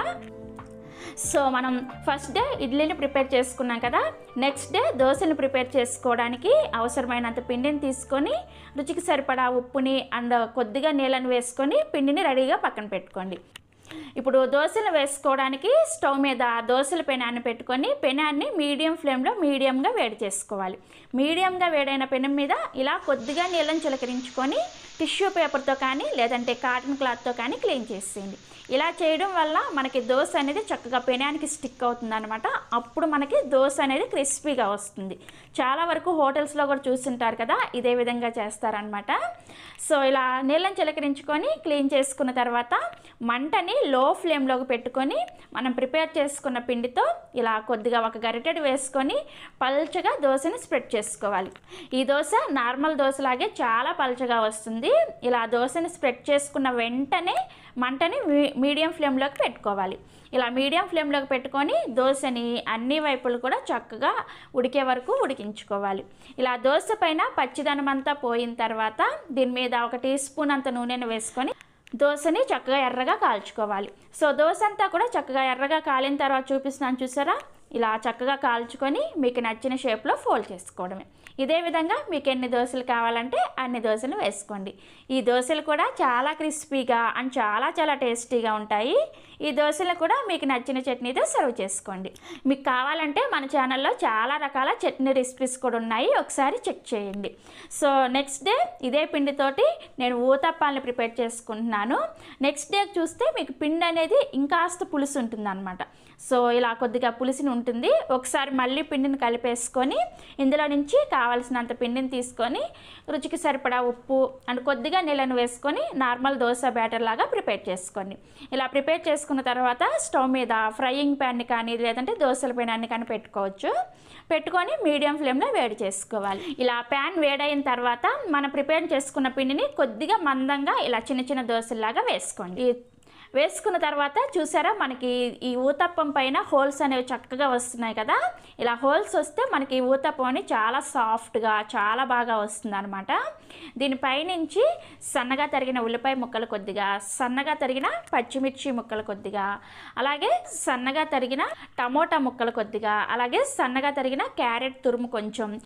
సో మనం ఫస్ట్ డే ఇడ్లీని ప్రిపేర్ చేసుకున్నాం కదా నెక్స్ట్ డే దోశని ప్రిపేర్ చేసుకోవడానికి అవసరమైనంత పిండిని తీసుకొని రుచికి సరిపడా ఉప్పుని అండ్ కొద్దిగా నీళ్ళని వేసుకొని పిండిని రెడీగా పక్కన పెట్టుకోండి ఇప్పుడు దోశలు వేసుకోవడానికి స్టవ్ మీద దోశల పెనాన్ని పెట్టుకొని పెనాన్ని మీడియం ఫ్లేమ్లో మీడియంగా వేడి చేసుకోవాలి మీడియంగా వేడైన పెనం మీద ఇలా కొద్దిగా నీళ్ళని చిలకరించుకొని టిష్యూ పేపర్తో కానీ లేదంటే కాటన్ క్లాత్తో కానీ క్లీన్ చేసేయండి ఇలా చేయడం వల్ల మనకి దోశ అనేది చక్కగా పెనానికి స్టిక్ అవుతుంది అనమాట అప్పుడు మనకి దోశ అనేది క్రిస్పీగా వస్తుంది చాలా వరకు హోటల్స్లో కూడా చూస్తుంటారు కదా ఇదే విధంగా చేస్తారనమాట సో ఇలా నీళ్ళని చిలకరించుకొని క్లీన్ చేసుకున్న తర్వాత మంటని లో ఫ్లేమ్లోకి పెట్టుకొని మనం ప్రిపేర్ చేసుకున్న పిండితో ఇలా కొద్దిగా ఒక గరిటెడు వేసుకొని పల్చగా దోశని స్ప్రెడ్ చేసుకోవాలి ఈ దోశ నార్మల్ దోశలాగే చాలా పల్చగా వస్తుంది ఇలా దోశని స్ప్రెడ్ చేసుకున్న వెంటనే మంటని మీ- మీడియం ఫ్లేమ్లోకి పెట్టుకోవాలి ఇలా మీడియం ఫ్లేమ్లోకి పెట్టుకొని దోశని అన్ని వైపులు కూడా చక్కగా ఉడికే వరకు ఉడికించుకోవాలి ఇలా దోశ పైన పచ్చిదనం అంతా పోయిన తర్వాత దీని మీద ఒక టీ స్పూన్ అంత నూనెను వేసుకొని దోశని చక్కగా ఎర్రగా కాల్చుకోవాలి సో దోశ అంతా కూడా చక్కగా ఎర్రగా కాలిన తర్వాత చూపిస్తున్నాను చూసారా ఇలా చక్కగా కాల్చుకొని మీకు నచ్చిన షేప్లో ఫోల్డ్ చేసుకోవడమే ఇదే విధంగా మీకు ఎన్ని దోశలు కావాలంటే అన్ని దోశలు వేసుకోండి ఈ దోశలు కూడా చాలా క్రిస్పీగా అండ్ చాలా చాలా టేస్టీగా ఉంటాయి ఈ దోశలు కూడా మీకు నచ్చిన చట్నీతో సర్వ్ చేసుకోండి మీకు కావాలంటే మన ఛానల్లో చాలా రకాల చట్నీ రెసిపీస్ కూడా ఉన్నాయి ఒకసారి చెక్ చేయండి సో నెక్స్ట్ డే ఇదే పిండితోటి నేను ఊతప్పాలని ప్రిపేర్ చేసుకుంటున్నాను నెక్స్ట్ డే చూస్తే మీకు పిండి అనేది ఇంకాస్త పులుసు ఉంటుంది సో ఇలా కొద్దిగా పులిసిని ఉంటుంది ఒకసారి మళ్ళీ పిండిని కలిపేసుకొని ఇందులో నుంచి కావాల్సినంత పిండిని తీసుకొని రుచికి సరిపడా ఉప్పు అండ్ కొద్దిగా నీళ్ళను వేసుకొని నార్మల్ దోశ బ్యాటర్ లాగా ప్రిపేర్ చేసుకోండి ఇలా ప్రిపేర్ చేసుకున్న తర్వాత స్టవ్ మీద ఫ్రైయింగ్ ప్యాన్ని కానీ లేదంటే దోశల పెనాన్ని కానీ పెట్టుకోవచ్చు పెట్టుకొని మీడియం ఫ్లేమ్లో వేడి చేసుకోవాలి ఇలా ప్యాన్ వేడైన తర్వాత మనం ప్రిపేర్ చేసుకున్న పిండిని కొద్దిగా మందంగా ఇలా చిన్న చిన్న దోశల్లాగా వేసుకోండి ఈ వేసుకున్న తర్వాత చూసారా మనకి ఈ ఊతప్పం పైన హోల్స్ అనేవి చక్కగా వస్తున్నాయి కదా ఇలా హోల్స్ వస్తే మనకి ఈ ఊతప్పం అని చాలా సాఫ్ట్గా చాలా బాగా వస్తుంది అనమాట దీనిపైనుంచి సన్నగా తరిగిన ఉల్లిపాయ ముక్కలు కొద్దిగా సన్నగా తరిగిన పచ్చిమిర్చి ముక్కలు కొద్దిగా అలాగే సన్నగా తరిగిన టమోటా ముక్కలు కొద్దిగా అలాగే సన్నగా తరిగిన క్యారెట్ తురుము కొంచెం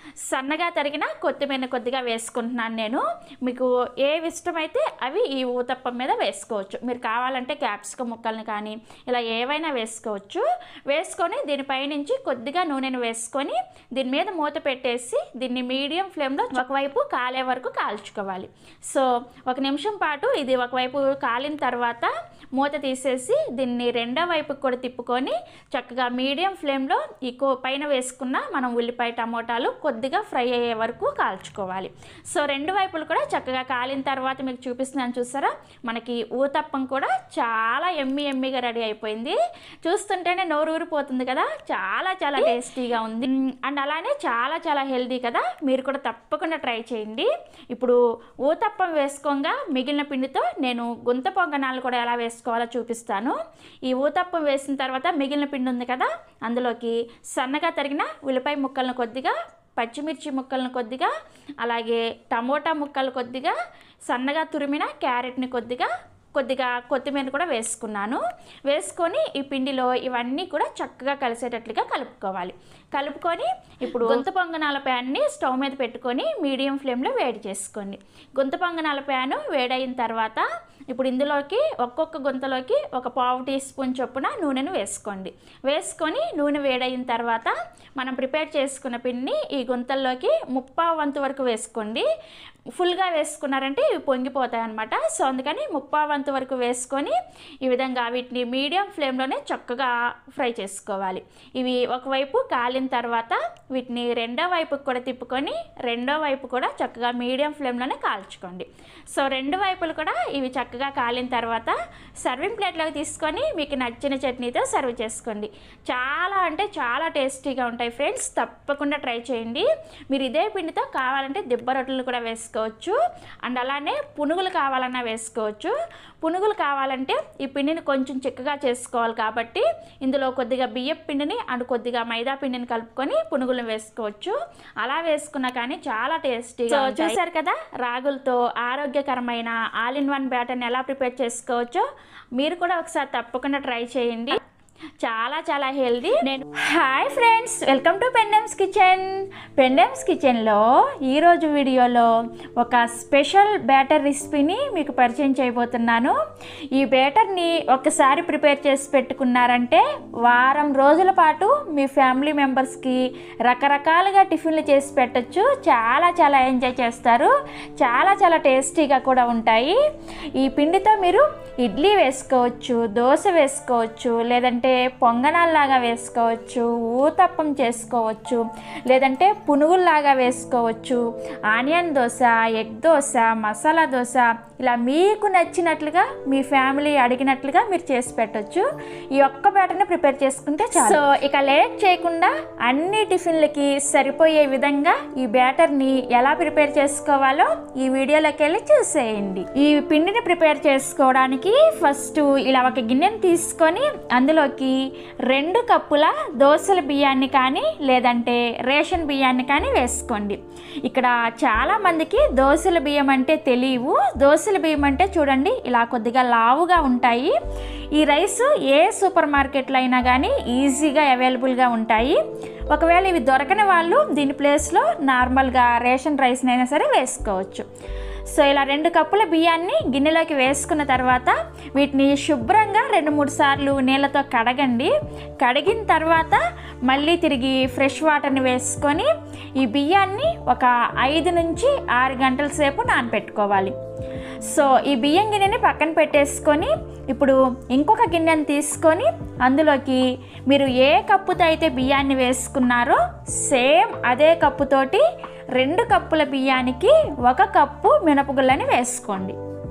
సన్నగా తరిగిన కొత్తిమీర కొద్దిగా వేసుకుంటున్నాను నేను మీకు ఏవి ఇష్టమైతే అవి ఈ ఊతప్పం మీద వేసుకోవచ్చు మీరు కావాలంటే క్యాప్సికం ముక్కల్ని కానీ ఇలా ఏవైనా వేసుకోవచ్చు వేసుకొని దీనిపైనుంచి కొద్దిగా నూనెను వేసుకొని దీని మీద మూత పెట్టేసి దీన్ని మీడియం ఫ్లేమ్లో ఒకవైపు కాలే వరకు కాల్చుకోవాలి సో ఒక నిమిషం పాటు ఇది ఒకవైపు కాలిన తర్వాత మూత తీసేసి దీన్ని రెండో వైపుకి కూడా తిప్పుకొని చక్కగా మీడియం ఫ్లేమ్లో ఈ కో- పైన వేసుకున్న మనం ఉల్లిపాయ టమోటాలు కొద్దిగా ఫ్రై అయ్యే వరకు కాల్చుకోవాలి సో రెండు వైపులు కూడా చక్కగా కాలిన తర్వాత మీకు చూపిస్తున్నాను చూసారా మనకి ఊతప్పం కూడా చాలా ఎమ్మి ఎమ్మిగా రెడీ అయిపోయింది చూస్తుంటేనే నోరు ఊరిపోతుంది కదా చాలా చాలా టేస్టీగా ఉంది మ్, అండ్ అలానే చాలా చాలా హెల్దీ కదా మీరు కూడా తప్పకుండా ట్రై చేయండి ఇప్పుడు ఊతప్పం వేసుకోగా మిగిలిన పిండితో నేను గుంత పొంగనాలు కూడా ఎలా వేసుకోవాలో చూపిస్తాను ఈ ఊతప్పం వేసిన తర్వాత మిగిలిన పిండి ఉంది కదా అందులోకి సన్నగా తరిగిన ఉల్లిపాయ ముక్కలను కొద్దిగా పచ్చిమిర్చి ముక్కలను కొద్దిగా అలాగే టమోటా ముక్కలు కొద్దిగా సన్నగా తురిమిన క్యారెట్ని కొద్దిగా కొద్దిగా కొత్తిమీర కూడా వేసుకున్నాను వేసుకొని ఈ పిండిలో ఇవన్నీ కూడా చక్కగా కలిసేటట్లుగా కలుపుకోవాలి కలుపుకొని ఇప్పుడు గుంత పొంగనాల ప్యాన్ని స్టవ్ మీద పెట్టుకొని మీడియం ఫ్లేమ్లో వేడి చేసుకోండి గుంత పొంగనాల ప్యాను వేడైన తర్వాత ఇప్పుడు ఇందులోకి ఒక్కొక్క గుంతలోకి ఒక పావు టీ స్పూన్ చొప్పున నూనెను వేసుకోండి వేసుకొని నూనె వేడైన తర్వాత మనం ప్రిపేర్ చేసుకున్న పిండిని ఈ గుంతల్లోకి ముప్పావు వంతు వరకు వేసుకోండి ఫుల్గా వేసుకున్నారంటే ఇవి పొంగిపోతాయి అనమాట సో అందుకని ముప్పావు వంతు వరకు వేసుకొని ఈ విధంగా వీటిని మీడియం ఫ్లేమ్లోనే చక్కగా ఫ్రై చేసుకోవాలి ఇవి ఒకవైపు కాలిన తర్వాత వీటిని రెండో వైపుకి కూడా తిప్పుకొని రెండో వైపు కూడా చక్కగా మీడియం ఫ్లేమ్లోనే కాల్చుకోండి సో రెండు వైపులు కూడా ఇవి చక్కగా కాలిన తర్వాత సర్వింగ్ ప్లేట్లోకి తీసుకొని మీకు నచ్చిన చట్నీతో సర్వ్ చేసుకోండి చాలా అంటే చాలా టేస్టీగా ఉంటాయి ఫ్రెండ్స్ తప్పకుండా ట్రై చేయండి మీరు ఇదే పిండితో కావాలంటే దిబ్బ రొట్టెలు కూడా వేసుకోవచ్చు అండ్ అలానే పునుగులు కావాలన్నా వేసుకోవచ్చు పునుగులు కావాలంటే ఈ పిండిని కొంచెం చిక్కగా చేసుకోవాలి కాబట్టి ఇందులో కొద్దిగా బియ్యం పిండిని అండ్ కొద్దిగా మైదా పిండిని కలుపుకొని పునుగులు వేసుకోవచ్చు అలా వేసుకున్నా కానీ చాలా టేస్టీగా చూసారు కదా రాగులతో ఆరోగ్యకరమైన ఆల్ ఇన్ వన్ బ్యాటర్ని ఎలా ప్రిపేర్ చేసుకోవచ్చో మీరు కూడా ఒకసారి తప్పకుండా ట్రై చేయండి చాలా చాలా హెల్దీ నేను hi friends welcome to Pendem's kitchen Pendem's కిచెన్లో ఈరోజు వీడియోలో ఒక స్పెషల్ బ్యాటర్ రెసిపీని మీకు పరిచయం చేయబోతున్నాను ఈ బ్యాటర్ని ఒకసారి ప్రిపేర్ చేసి పెట్టుకున్నారంటే వారం రోజుల పాటు మీ ఫ్యామిలీ మెంబర్స్కి రకరకాలుగా టిఫిన్లు చేసి పెట్టచ్చు చాలా చాలా ఎంజాయ్ చేస్తారు చాలా చాలా టేస్టీగా కూడా ఉంటాయి ఈ పిండితో మీరు ఇడ్లీ వేసుకోవచ్చు దోశ వేసుకోవచ్చు లేదంటే పొంగనాల్లాగా వేసుకోవచ్చు ఊతప్పం చేసుకోవచ్చు లేదంటే పునుగుల్లాగా వేసుకోవచ్చు ఆనియన్ దోశ ఎగ్ దోశ మసాలా దోశ ఇలా మీకు నచ్చినట్లుగా మీ ఫ్యామిలీ అడిగినట్లుగా మీరు చేసి పెట్టొచ్చు ఈ ఒక్క బ్యాటర్ని ప్రిపేర్ చేసుకుంటే చాలు సో ఇక లేట్ చేయకుండా అన్ని టిఫిన్లకి సరిపోయే విధంగా ఈ బ్యాటర్ని ఎలా ప్రిపేర్ చేసుకోవాలో ఈ వీడియోలోకి వెళ్ళి చూసేయండి ఈ పిండిని ప్రిపేర్ చేసుకోవడానికి ఫస్ట్ ఇలా ఒక గిన్నెని తీసుకొని అందులోకి రెండు కప్పుల దోసల బియ్యాన్ని కానీ లేదంటే రేషన్ బియ్యాన్ని కానీ వేసుకోండి ఇక్కడ చాలా మందికి దోసల బియ్యం అంటే తెలియవు దోసల బియ్యం అంటే చూడండి ఇలా కొద్దిగా లావుగా ఉంటాయి ఈ రైస్ ఏ సూపర్ మార్కెట్లో అయినా కానీ ఈజీగా అవైలబుల్గా ఉంటాయి ఒకవేళ ఇవి దొరకని వాళ్ళు దీని ప్లేస్లో నార్మల్గా రేషన్ రైస్ని అయినా సరే వేసుకోవచ్చు సో ఇలా రెండు కప్పుల బియ్యాన్ని గిన్నెలోకి వేసుకున్న తర్వాత వీటిని శుభ్రంగా రెండు మూడు సార్లు నీళ్ళతో కడగండి కడిగిన తర్వాత మళ్ళీ తిరిగి ఫ్రెష్ వాటర్ని వేసుకొని ఈ బియ్యాన్ని ఒక ఐదు నుంచి ఆరు గంటల సేపు నానబెట్టుకోవాలి సో ఈ బియ్యం గిన్నెని పక్కన పెట్టేసుకొని ఇప్పుడు ఇంకొక గిన్నెని తీసుకొని అందులోకి మీరు ఏ కప్పుతో అయితే బియ్యాన్ని వేసుకున్నారో సేమ్ అదే కప్పుతోటి రెండు కప్పుల బియ్యానికి ఒక కప్పు మినపగుళ్ళని వేసుకోండి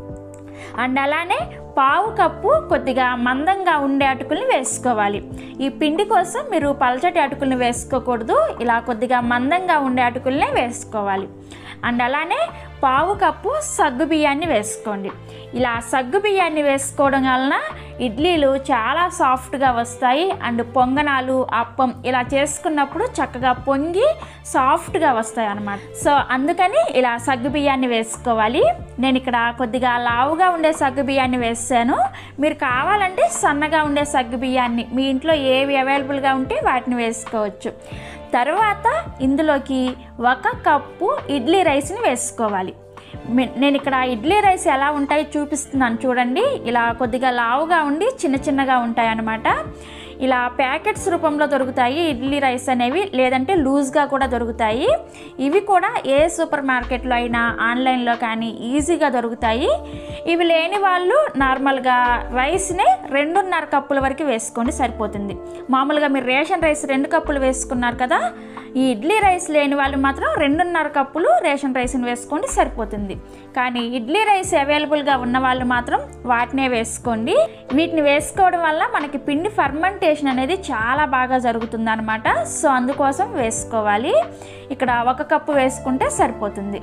అండ్ అలానే పావు కప్పు కొద్దిగా మందంగా ఉండే అటుకుల్ని వేసుకోవాలి ఈ పిండి కోసం మీరు పలచటి అటుకుల్ని వేసుకోకూడదు ఇలా కొద్దిగా మందంగా ఉండే అటుకుల్నే వేసుకోవాలి అండ్ అలానే పావు కప్పు సగ్గు బియ్యాన్ని వేసుకోండి ఇలా సగ్గు బియ్యాన్ని వేసుకోవడం వలన ఇడ్లీలు చాలా సాఫ్ట్గా వస్తాయి అండ్ పొంగనాలు అప్పం ఇలా చేసుకున్నప్పుడు చక్కగా పొంగి సాఫ్ట్గా వస్తాయి అన్నమాట సో అందుకని ఇలా సగ్గు బియ్యాన్ని వేసుకోవాలి నేను ఇక్కడ కొద్దిగా లావుగా ఉండే సగ్గు బియ్యాన్ని వేసాను మీరు కావాలంటే సన్నగా ఉండే సగ్గు బియ్యాన్ని మీ ఇంట్లో ఏవి అవైలబుల్గా ఉంటే వాటిని వేసుకోవచ్చు తర్వాత ఇందులోకి ఒక కప్పు ఇడ్లీ రైస్ని వేసుకోవాలి మి- నేను ఇక్కడ ఇడ్లీ రైస్ ఎలా ఉంటాయో చూపిస్తున్నాను చూడండి ఇలా కొద్దిగా లావుగా ఉండి చిన్న చిన్నగా ఉంటాయి అన్నమాట ఇలా ప్యాకెట్స్ రూపంలో దొరుకుతాయి ఇడ్లీ రైస్ అనేవి లేదంటే లూజ్గా కూడా దొరుకుతాయి ఇవి కూడా ఏ సూపర్ మార్కెట్లో అయినా ఆన్లైన్లో కానీ ఈజీగా దొరుకుతాయి ఇవి లేని వాళ్ళు నార్మల్గా రైస్ని రెండున్నర కప్పుల వరకు వేసుకోండి సరిపోతుంది మామూలుగా మీరు రేషన్ రైస్ రెండు కప్పులు వేసుకున్నారు కదా ఈ ఇడ్లీ రైస్ లేని వాళ్ళు మాత్రం రెండున్నర కప్పులు రేషన్ రైస్ని వేసుకోండి సరిపోతుంది కానీ ఇడ్లీ రైస్ అవైలబుల్గా ఉన్న వాళ్ళు మాత్రం వాటినే వేసుకోండి వీటిని వేసుకోవడం వల్ల మనకి పిండి ఫర్మెంటేషన్ అనేది చాలా బాగా జరుగుతుంది అనమాట సో అందుకోసం వేసుకోవాలి ఇక్కడ ఒక కప్పు వేసుకుంటే సరిపోతుంది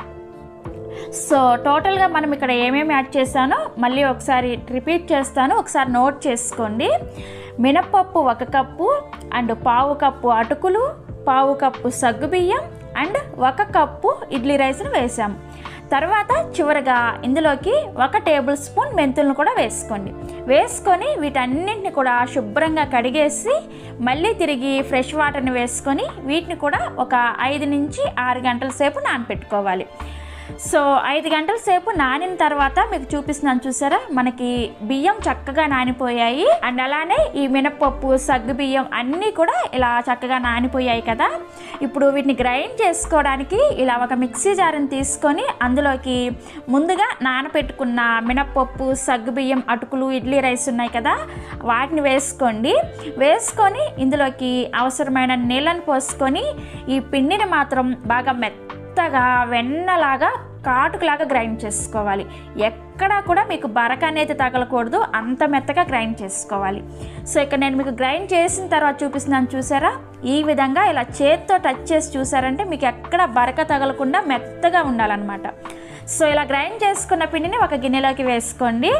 సో టోటల్గా మనం ఇక్కడ ఏమేమి యాడ్ చేశానో మళ్ళీ ఒకసారి రిపీట్ చేస్తాను ఒకసారి నోట్ చేసుకోండి మినప్పప్పు ఒక కప్పు అండ్ పావు కప్పు అటుకులు పావు కప్పు సగ్గుబియ్యం అండ్ ఒక కప్పు ఇడ్లీ రైస్ను వేసాము తర్వాత చివరగా ఇందులోకి ఒక టేబుల్ స్పూన్ మెంతులను కూడా వేసుకోండి వేసుకొని వీటన్నింటిని కూడా శుభ్రంగా కడిగేసి మళ్ళీ తిరిగి ఫ్రెష్ వాటర్ని వేసుకొని వీటిని కూడా ఒక ఐదు నుంచి ఆరు గంటల సేపు నానపెట్టుకోవాలి సో ఐదు గంటల సేపు నానిన తర్వాత మీకు చూపిస్తున్నాను చూసారా మనకి బియ్యం చక్కగా నానిపోయాయి అండ్ అలానే ఈ మినపప్పు సగ్గు బియ్యం అన్నీ కూడా ఇలా చక్కగా నానిపోయాయి కదా ఇప్పుడు వీటిని గ్రైండ్ చేసుకోవడానికి ఇలా ఒక మిక్సీ జార్ని తీసుకొని అందులోకి ముందుగా నానపెట్టుకున్న మినపప్పు సగ్గు బియ్యం అటుకులు ఇడ్లీ రైస్ ఉన్నాయి కదా వాటిని వేసుకోండి వేసుకొని ఇందులోకి అవసరమైన నీళ్ళని పోసుకొని ఈ పిండిని మాత్రం బాగా మెత్త మెత్తగా వెన్నలాగా కాటుకులాగా గ్రైండ్ చేసుకోవాలి ఎక్కడా కూడా మీకు బరక అనేది తగలకూడదు అంత మెత్తగా గ్రైండ్ చేసుకోవాలి సో ఇక్కడ నేను మీకు గ్రైండ్ చేసిన తర్వాత చూపిస్తున్నాను చూసారా ఈ విధంగా ఇలా చేత్తో టచ్ చేసి చూసారంటే మీకు ఎక్కడ బరక తగలకుండా మెత్తగా ఉండాలన్నమాట సో ఇలా గ్రైండ్ చేసుకున్న పిండిని ఒక గిన్నెలోకి వేసుకోండి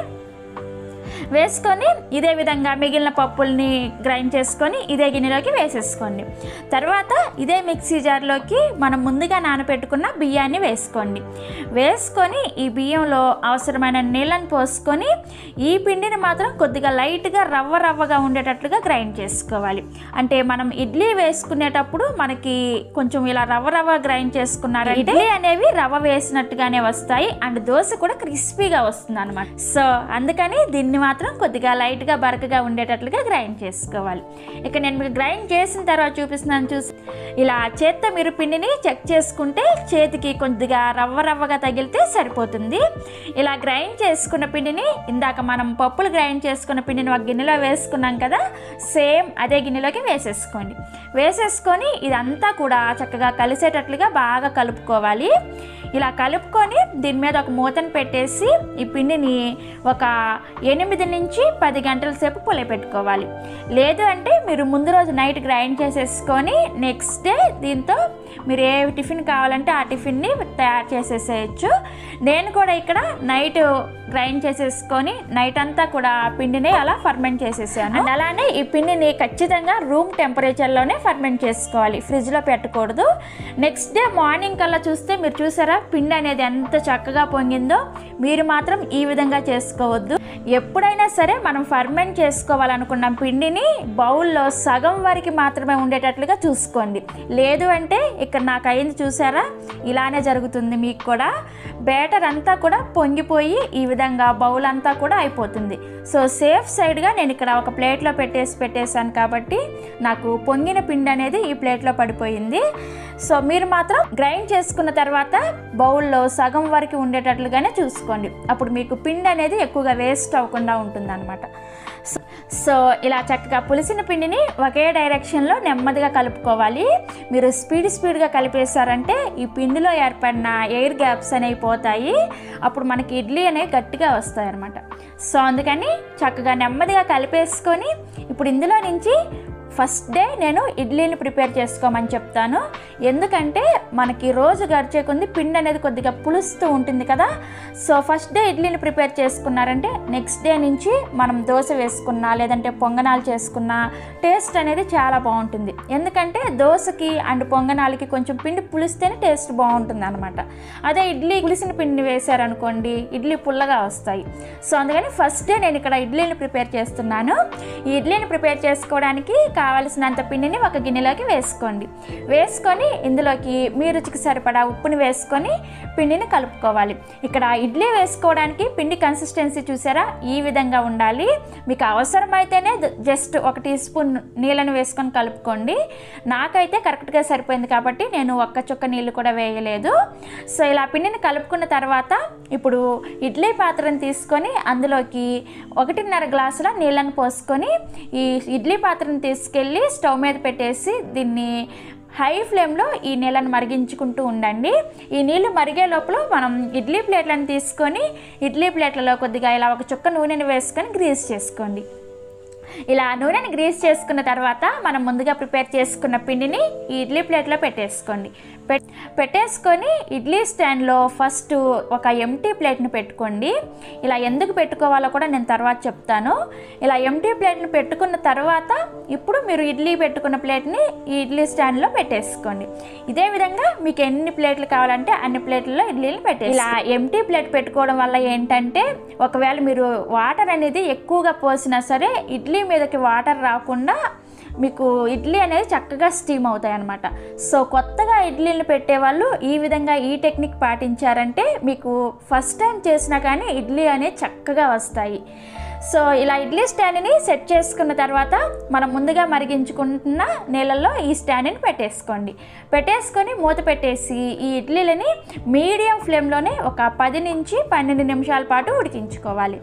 వేసుకొని ఇదే విధంగా మిగిలిన పప్పుల్ని గ్రైండ్ చేసుకొని ఇదే గిన్నెలోకి వేసేసుకోండి తర్వాత ఇదే మిక్సీ జార్లోకి మనం ముందుగా నానబెట్టుకున్న బియ్యాన్ని వేసుకోండి వేసుకొని ఈ బియ్యంలో అవసరమైన నీళ్ళని పోసుకొని ఈ పిండిని మాత్రం కొద్దిగా లైట్గా రవ్వ రవ్వగా ఉండేటట్లుగా గ్రైండ్ చేసుకోవాలి అంటే మనం ఇడ్లీ వేసుకునేటప్పుడు మనకి కొంచెం ఇలా రవ్వ రవ్వ గ్రైండ్ చేసుకున్నారంటే ఇడ్లీ అనేవి రవ్వ వేసినట్టుగానే వస్తాయి అండ్ దోశ కూడా క్రిస్పీగా వస్తుంది అనమాట సో అందుకని దీన్ని మాత్రం కొద్దిగా లైట్గా బరకగా ఉండేటట్లుగా గ్రైండ్ చేసుకోవాలి ఇక నేను మీకు గ్రైండ్ చేసిన తర్వాత చూపిస్తున్నాను చూసి ఇలా చేత్తో మీరు పిండిని చెక్ చేసుకుంటే చేతికి కొద్దిగా రవ్వ రవ్వగా తగిలితే సరిపోతుంది ఇలా గ్రైండ్ చేసుకున్న పిండిని ఇందాక మనం పప్పులు గ్రైండ్ చేసుకున్న పిండిని ఒక గిన్నెలో వేసుకున్నాం కదా సేమ్ అదే గిన్నెలోకి వేసేసుకోండి వేసేసుకొని ఇదంతా కూడా చక్కగా కలిసేటట్లుగా బాగా కలుపుకోవాలి ఇలా కలుపుకొని దీని మీద ఒక మూతను పెట్టేసి ఈ పిండిని ఒక ఎనిమిది నుంచి పది గంటల సేపు పులిపెట్టుకోవాలి లేదు అంటే మీరు ముందు రోజు నైట్ గ్రైండ్ చేసేసుకొని నెక్స్ట్ డే దీంతో మీరు ఏ టిఫిన్ కావాలంటే ఆ టిఫిన్ని తయారు చేసేసేయచ్చు నేను కూడా ఇక్కడ నైట్ గ్రైండ్ చేసేసుకొని నైట్ అంతా కూడా పిండిని అలా ఫర్మెంట్ చేసేసాను And అలానే ఈ పిండిని ఖచ్చితంగా రూమ్ టెంపరేచర్లోనే ఫర్మెంట్ చేసుకోవాలి ఫ్రిడ్జ్లో పెట్టకూడదు నెక్స్ట్ డే మార్నింగ్ కల్లా చూస్తే మీరు చూసారా పిండి అనేది ఎంత చక్కగా పొంగిందో మీరు మాత్రం ఈ విధంగా చేసుకోవద్దు ఎప్పుడైనా సరే మనం ఫర్మెంట్ చేసుకోవాలనుకున్న పిండిని బౌల్లో సగం వరకు మాత్రమే ఉండేటట్లుగా చూసుకోండి లేదు అంటే ఇక్కడ నాకు అయింది చూసారా ఇలానే జరుగుతుంది మీకు కూడా బ్యాటర్ అంతా కూడా పొంగిపోయి ఈ విధంగా బౌల్ అంతా కూడా అయిపోతుంది సో సేఫ్ సైడ్గా నేను ఇక్కడ ఒక ప్లేట్లో పెట్టేసి పెట్టేశాను కాబట్టి నాకు పొంగిన పిండి అనేది ఈ ప్లేట్లో పడిపోయింది సో మీరు మాత్రం గ్రైండ్ చేసుకున్న తర్వాత బౌల్లో సగం వరకు ఉండేటట్లుగానే చూసుకోండి అప్పుడు మీకు పిండి అనేది ఎక్కువగా వేస్ట్ అవ్వకుండా ఉంటుందన్నమాట సో- సో ఇలా చక్కగా పులిసిన పిండిని ఒకే డైరెక్షన్లో నెమ్మదిగా కలుపుకోవాలి మీరు స్పీడ్ స్పీడ్గా కలిపేశారంటే ఈ పిండిలో ఏర్పడిన ఎయిర్ గ్యాప్స్ అనేవి పోతాయి అప్పుడు మనకి ఇడ్లీ అనేవి గట్టిగా వస్తాయి అన్నమాట సో అందుకని చక్కగా నెమ్మదిగా కలిపేసుకొని ఇప్పుడు ఇందులో నుంచి ఫస్ట్ డే నేను ఇడ్లీని ప్రిపేర్ చేసుకోమని చెప్తాను ఎందుకంటే మనకి రోజు గడిచే కొద్ది పిండి అనేది కొద్దిగా పులుస్తూ ఉంటుంది కదా సో ఫస్ట్ డే ఇడ్లీని ప్రిపేర్ చేసుకున్నారంటే నెక్స్ట్ డే నుంచి మనం దోశ వేసుకున్నా లేదంటే పొంగనాలు చేసుకున్నా టేస్ట్ అనేది చాలా బాగుంటుంది ఎందుకంటే దోశకి అండ్ పొంగనాలకి కొంచెం పిండి పులిస్తేనే టేస్ట్ బాగుంటుంది అనమాట అదే ఇడ్లీ పులిసిన పిండి వేశారనుకోండి ఇడ్లీ పుల్లగా వస్తాయి సో అందుకని ఫస్ట్ డే నేను ఇక్కడ ఇడ్లీని ప్రిపేర్ చేస్తున్నాను ఈ ఇడ్లీని ప్రిపేర్ చేసుకోవడానికి కావలసినంత పిండిని ఒక గిన్నెలోకి వేసుకోండి వేసుకొని ఇందులోకి మీ రుచికి సరిపడా ఉప్పుని వేసుకొని పిండిని కలుపుకోవాలి ఇక్కడ ఇడ్లీ వేసుకోవడానికి పిండి కన్సిస్టెన్సీ చూసారా ఈ విధంగా ఉండాలి మీకు అవసరమైతేనే జస్ట్ ఒక టీ స్పూన్ నీళ్ళని వేసుకొని కలుపుకోండి నాకైతే కరెక్ట్గా సరిపోయింది కాబట్టి నేను ఒక్క చుక్క నీళ్ళు కూడా వేయలేదు సో ఇలా పిండిని కలుపుకున్న తర్వాత ఇప్పుడు ఇడ్లీ పాత్రను తీసుకొని అందులోకి ఒకటిన్నర గ్లాసుల నీళ్ళని పోసుకొని ఈ ఇడ్లీ పాత్రను తీసుకెళ్ళి స్టవ్ మీద పెట్టేసి దీన్ని హై ఫ్లేమ్లో ఈ నీళ్ళని మరిగించుకుంటూ ఉండండి ఈ నీళ్ళు మరిగే లోపల మనం ఇడ్లీ ప్లేట్లను తీసుకొని ఇడ్లీ ప్లేట్లలో కొద్దిగా ఇలా ఒక చుక్క నూనెని వేసుకొని గ్రీస్ చేసుకోండి ఇలా నూనెని గ్రీస్ చేసుకున్న తర్వాత మనం ముందుగా ప్రిపేర్ చేసుకున్న పిండిని ఈ ఇడ్లీ ప్లేట్లో పెట్టేసుకోండి పెట్ పెట్టేసుకొని ఇడ్లీ స్టాండ్లో ఫస్ట్ ఒక ఎంటీ ప్లేట్ని పెట్టుకోండి ఇలా ఎందుకు పెట్టుకోవాలో కూడా నేను తర్వాత చెప్తాను ఇలా ఎంటీ ప్లేట్ని పెట్టుకున్న తర్వాత ఇప్పుడు మీరు ఇడ్లీ పెట్టుకున్న ప్లేట్ని ఈ ఇడ్లీ స్టాండ్లో పెట్టేసుకోండి ఇదే విధంగా మీకు ఎన్ని ప్లేట్లు కావాలంటే అన్ని ప్లేట్లలో ఇడ్లీలు పెట్టేసి ఇలా ఎంటీ ప్లేట్ పెట్టుకోవడం వల్ల ఏంటంటే ఒకవేళ మీరు వాటర్ అనేది ఎక్కువగా పోసినా సరే ఇడ్లీ మీదకి వాటర్ రాకుండా మీకు ఇడ్లీ అనేది చక్కగా స్టీమ్ అవుతాయి అన్నమాట సో కొత్తగా ఇడ్లీలు పెట్టేవాళ్ళు ఈ విధంగా ఈ టెక్నిక్ పాటించారంటే మీకు ఫస్ట్ టైం చేసినా కానీ ఇడ్లీ అనేది చక్కగా వస్తాయి సో ఇలా ఇడ్లీ స్టాండ్ని సెట్ చేసుకున్న తర్వాత మనం ముందుగా మరిగించుకుంటున్న నీళ్ళల్లో ఈ స్టాండ్ని పెట్టేసుకోండి పెట్టేసుకొని మూత పెట్టేసి ఈ ఇడ్లీలని మీడియం ఫ్లేమ్లోనే ఒక పది నుంచి పన్నెండు నిమిషాల పాటు ఉడికించుకోవాలి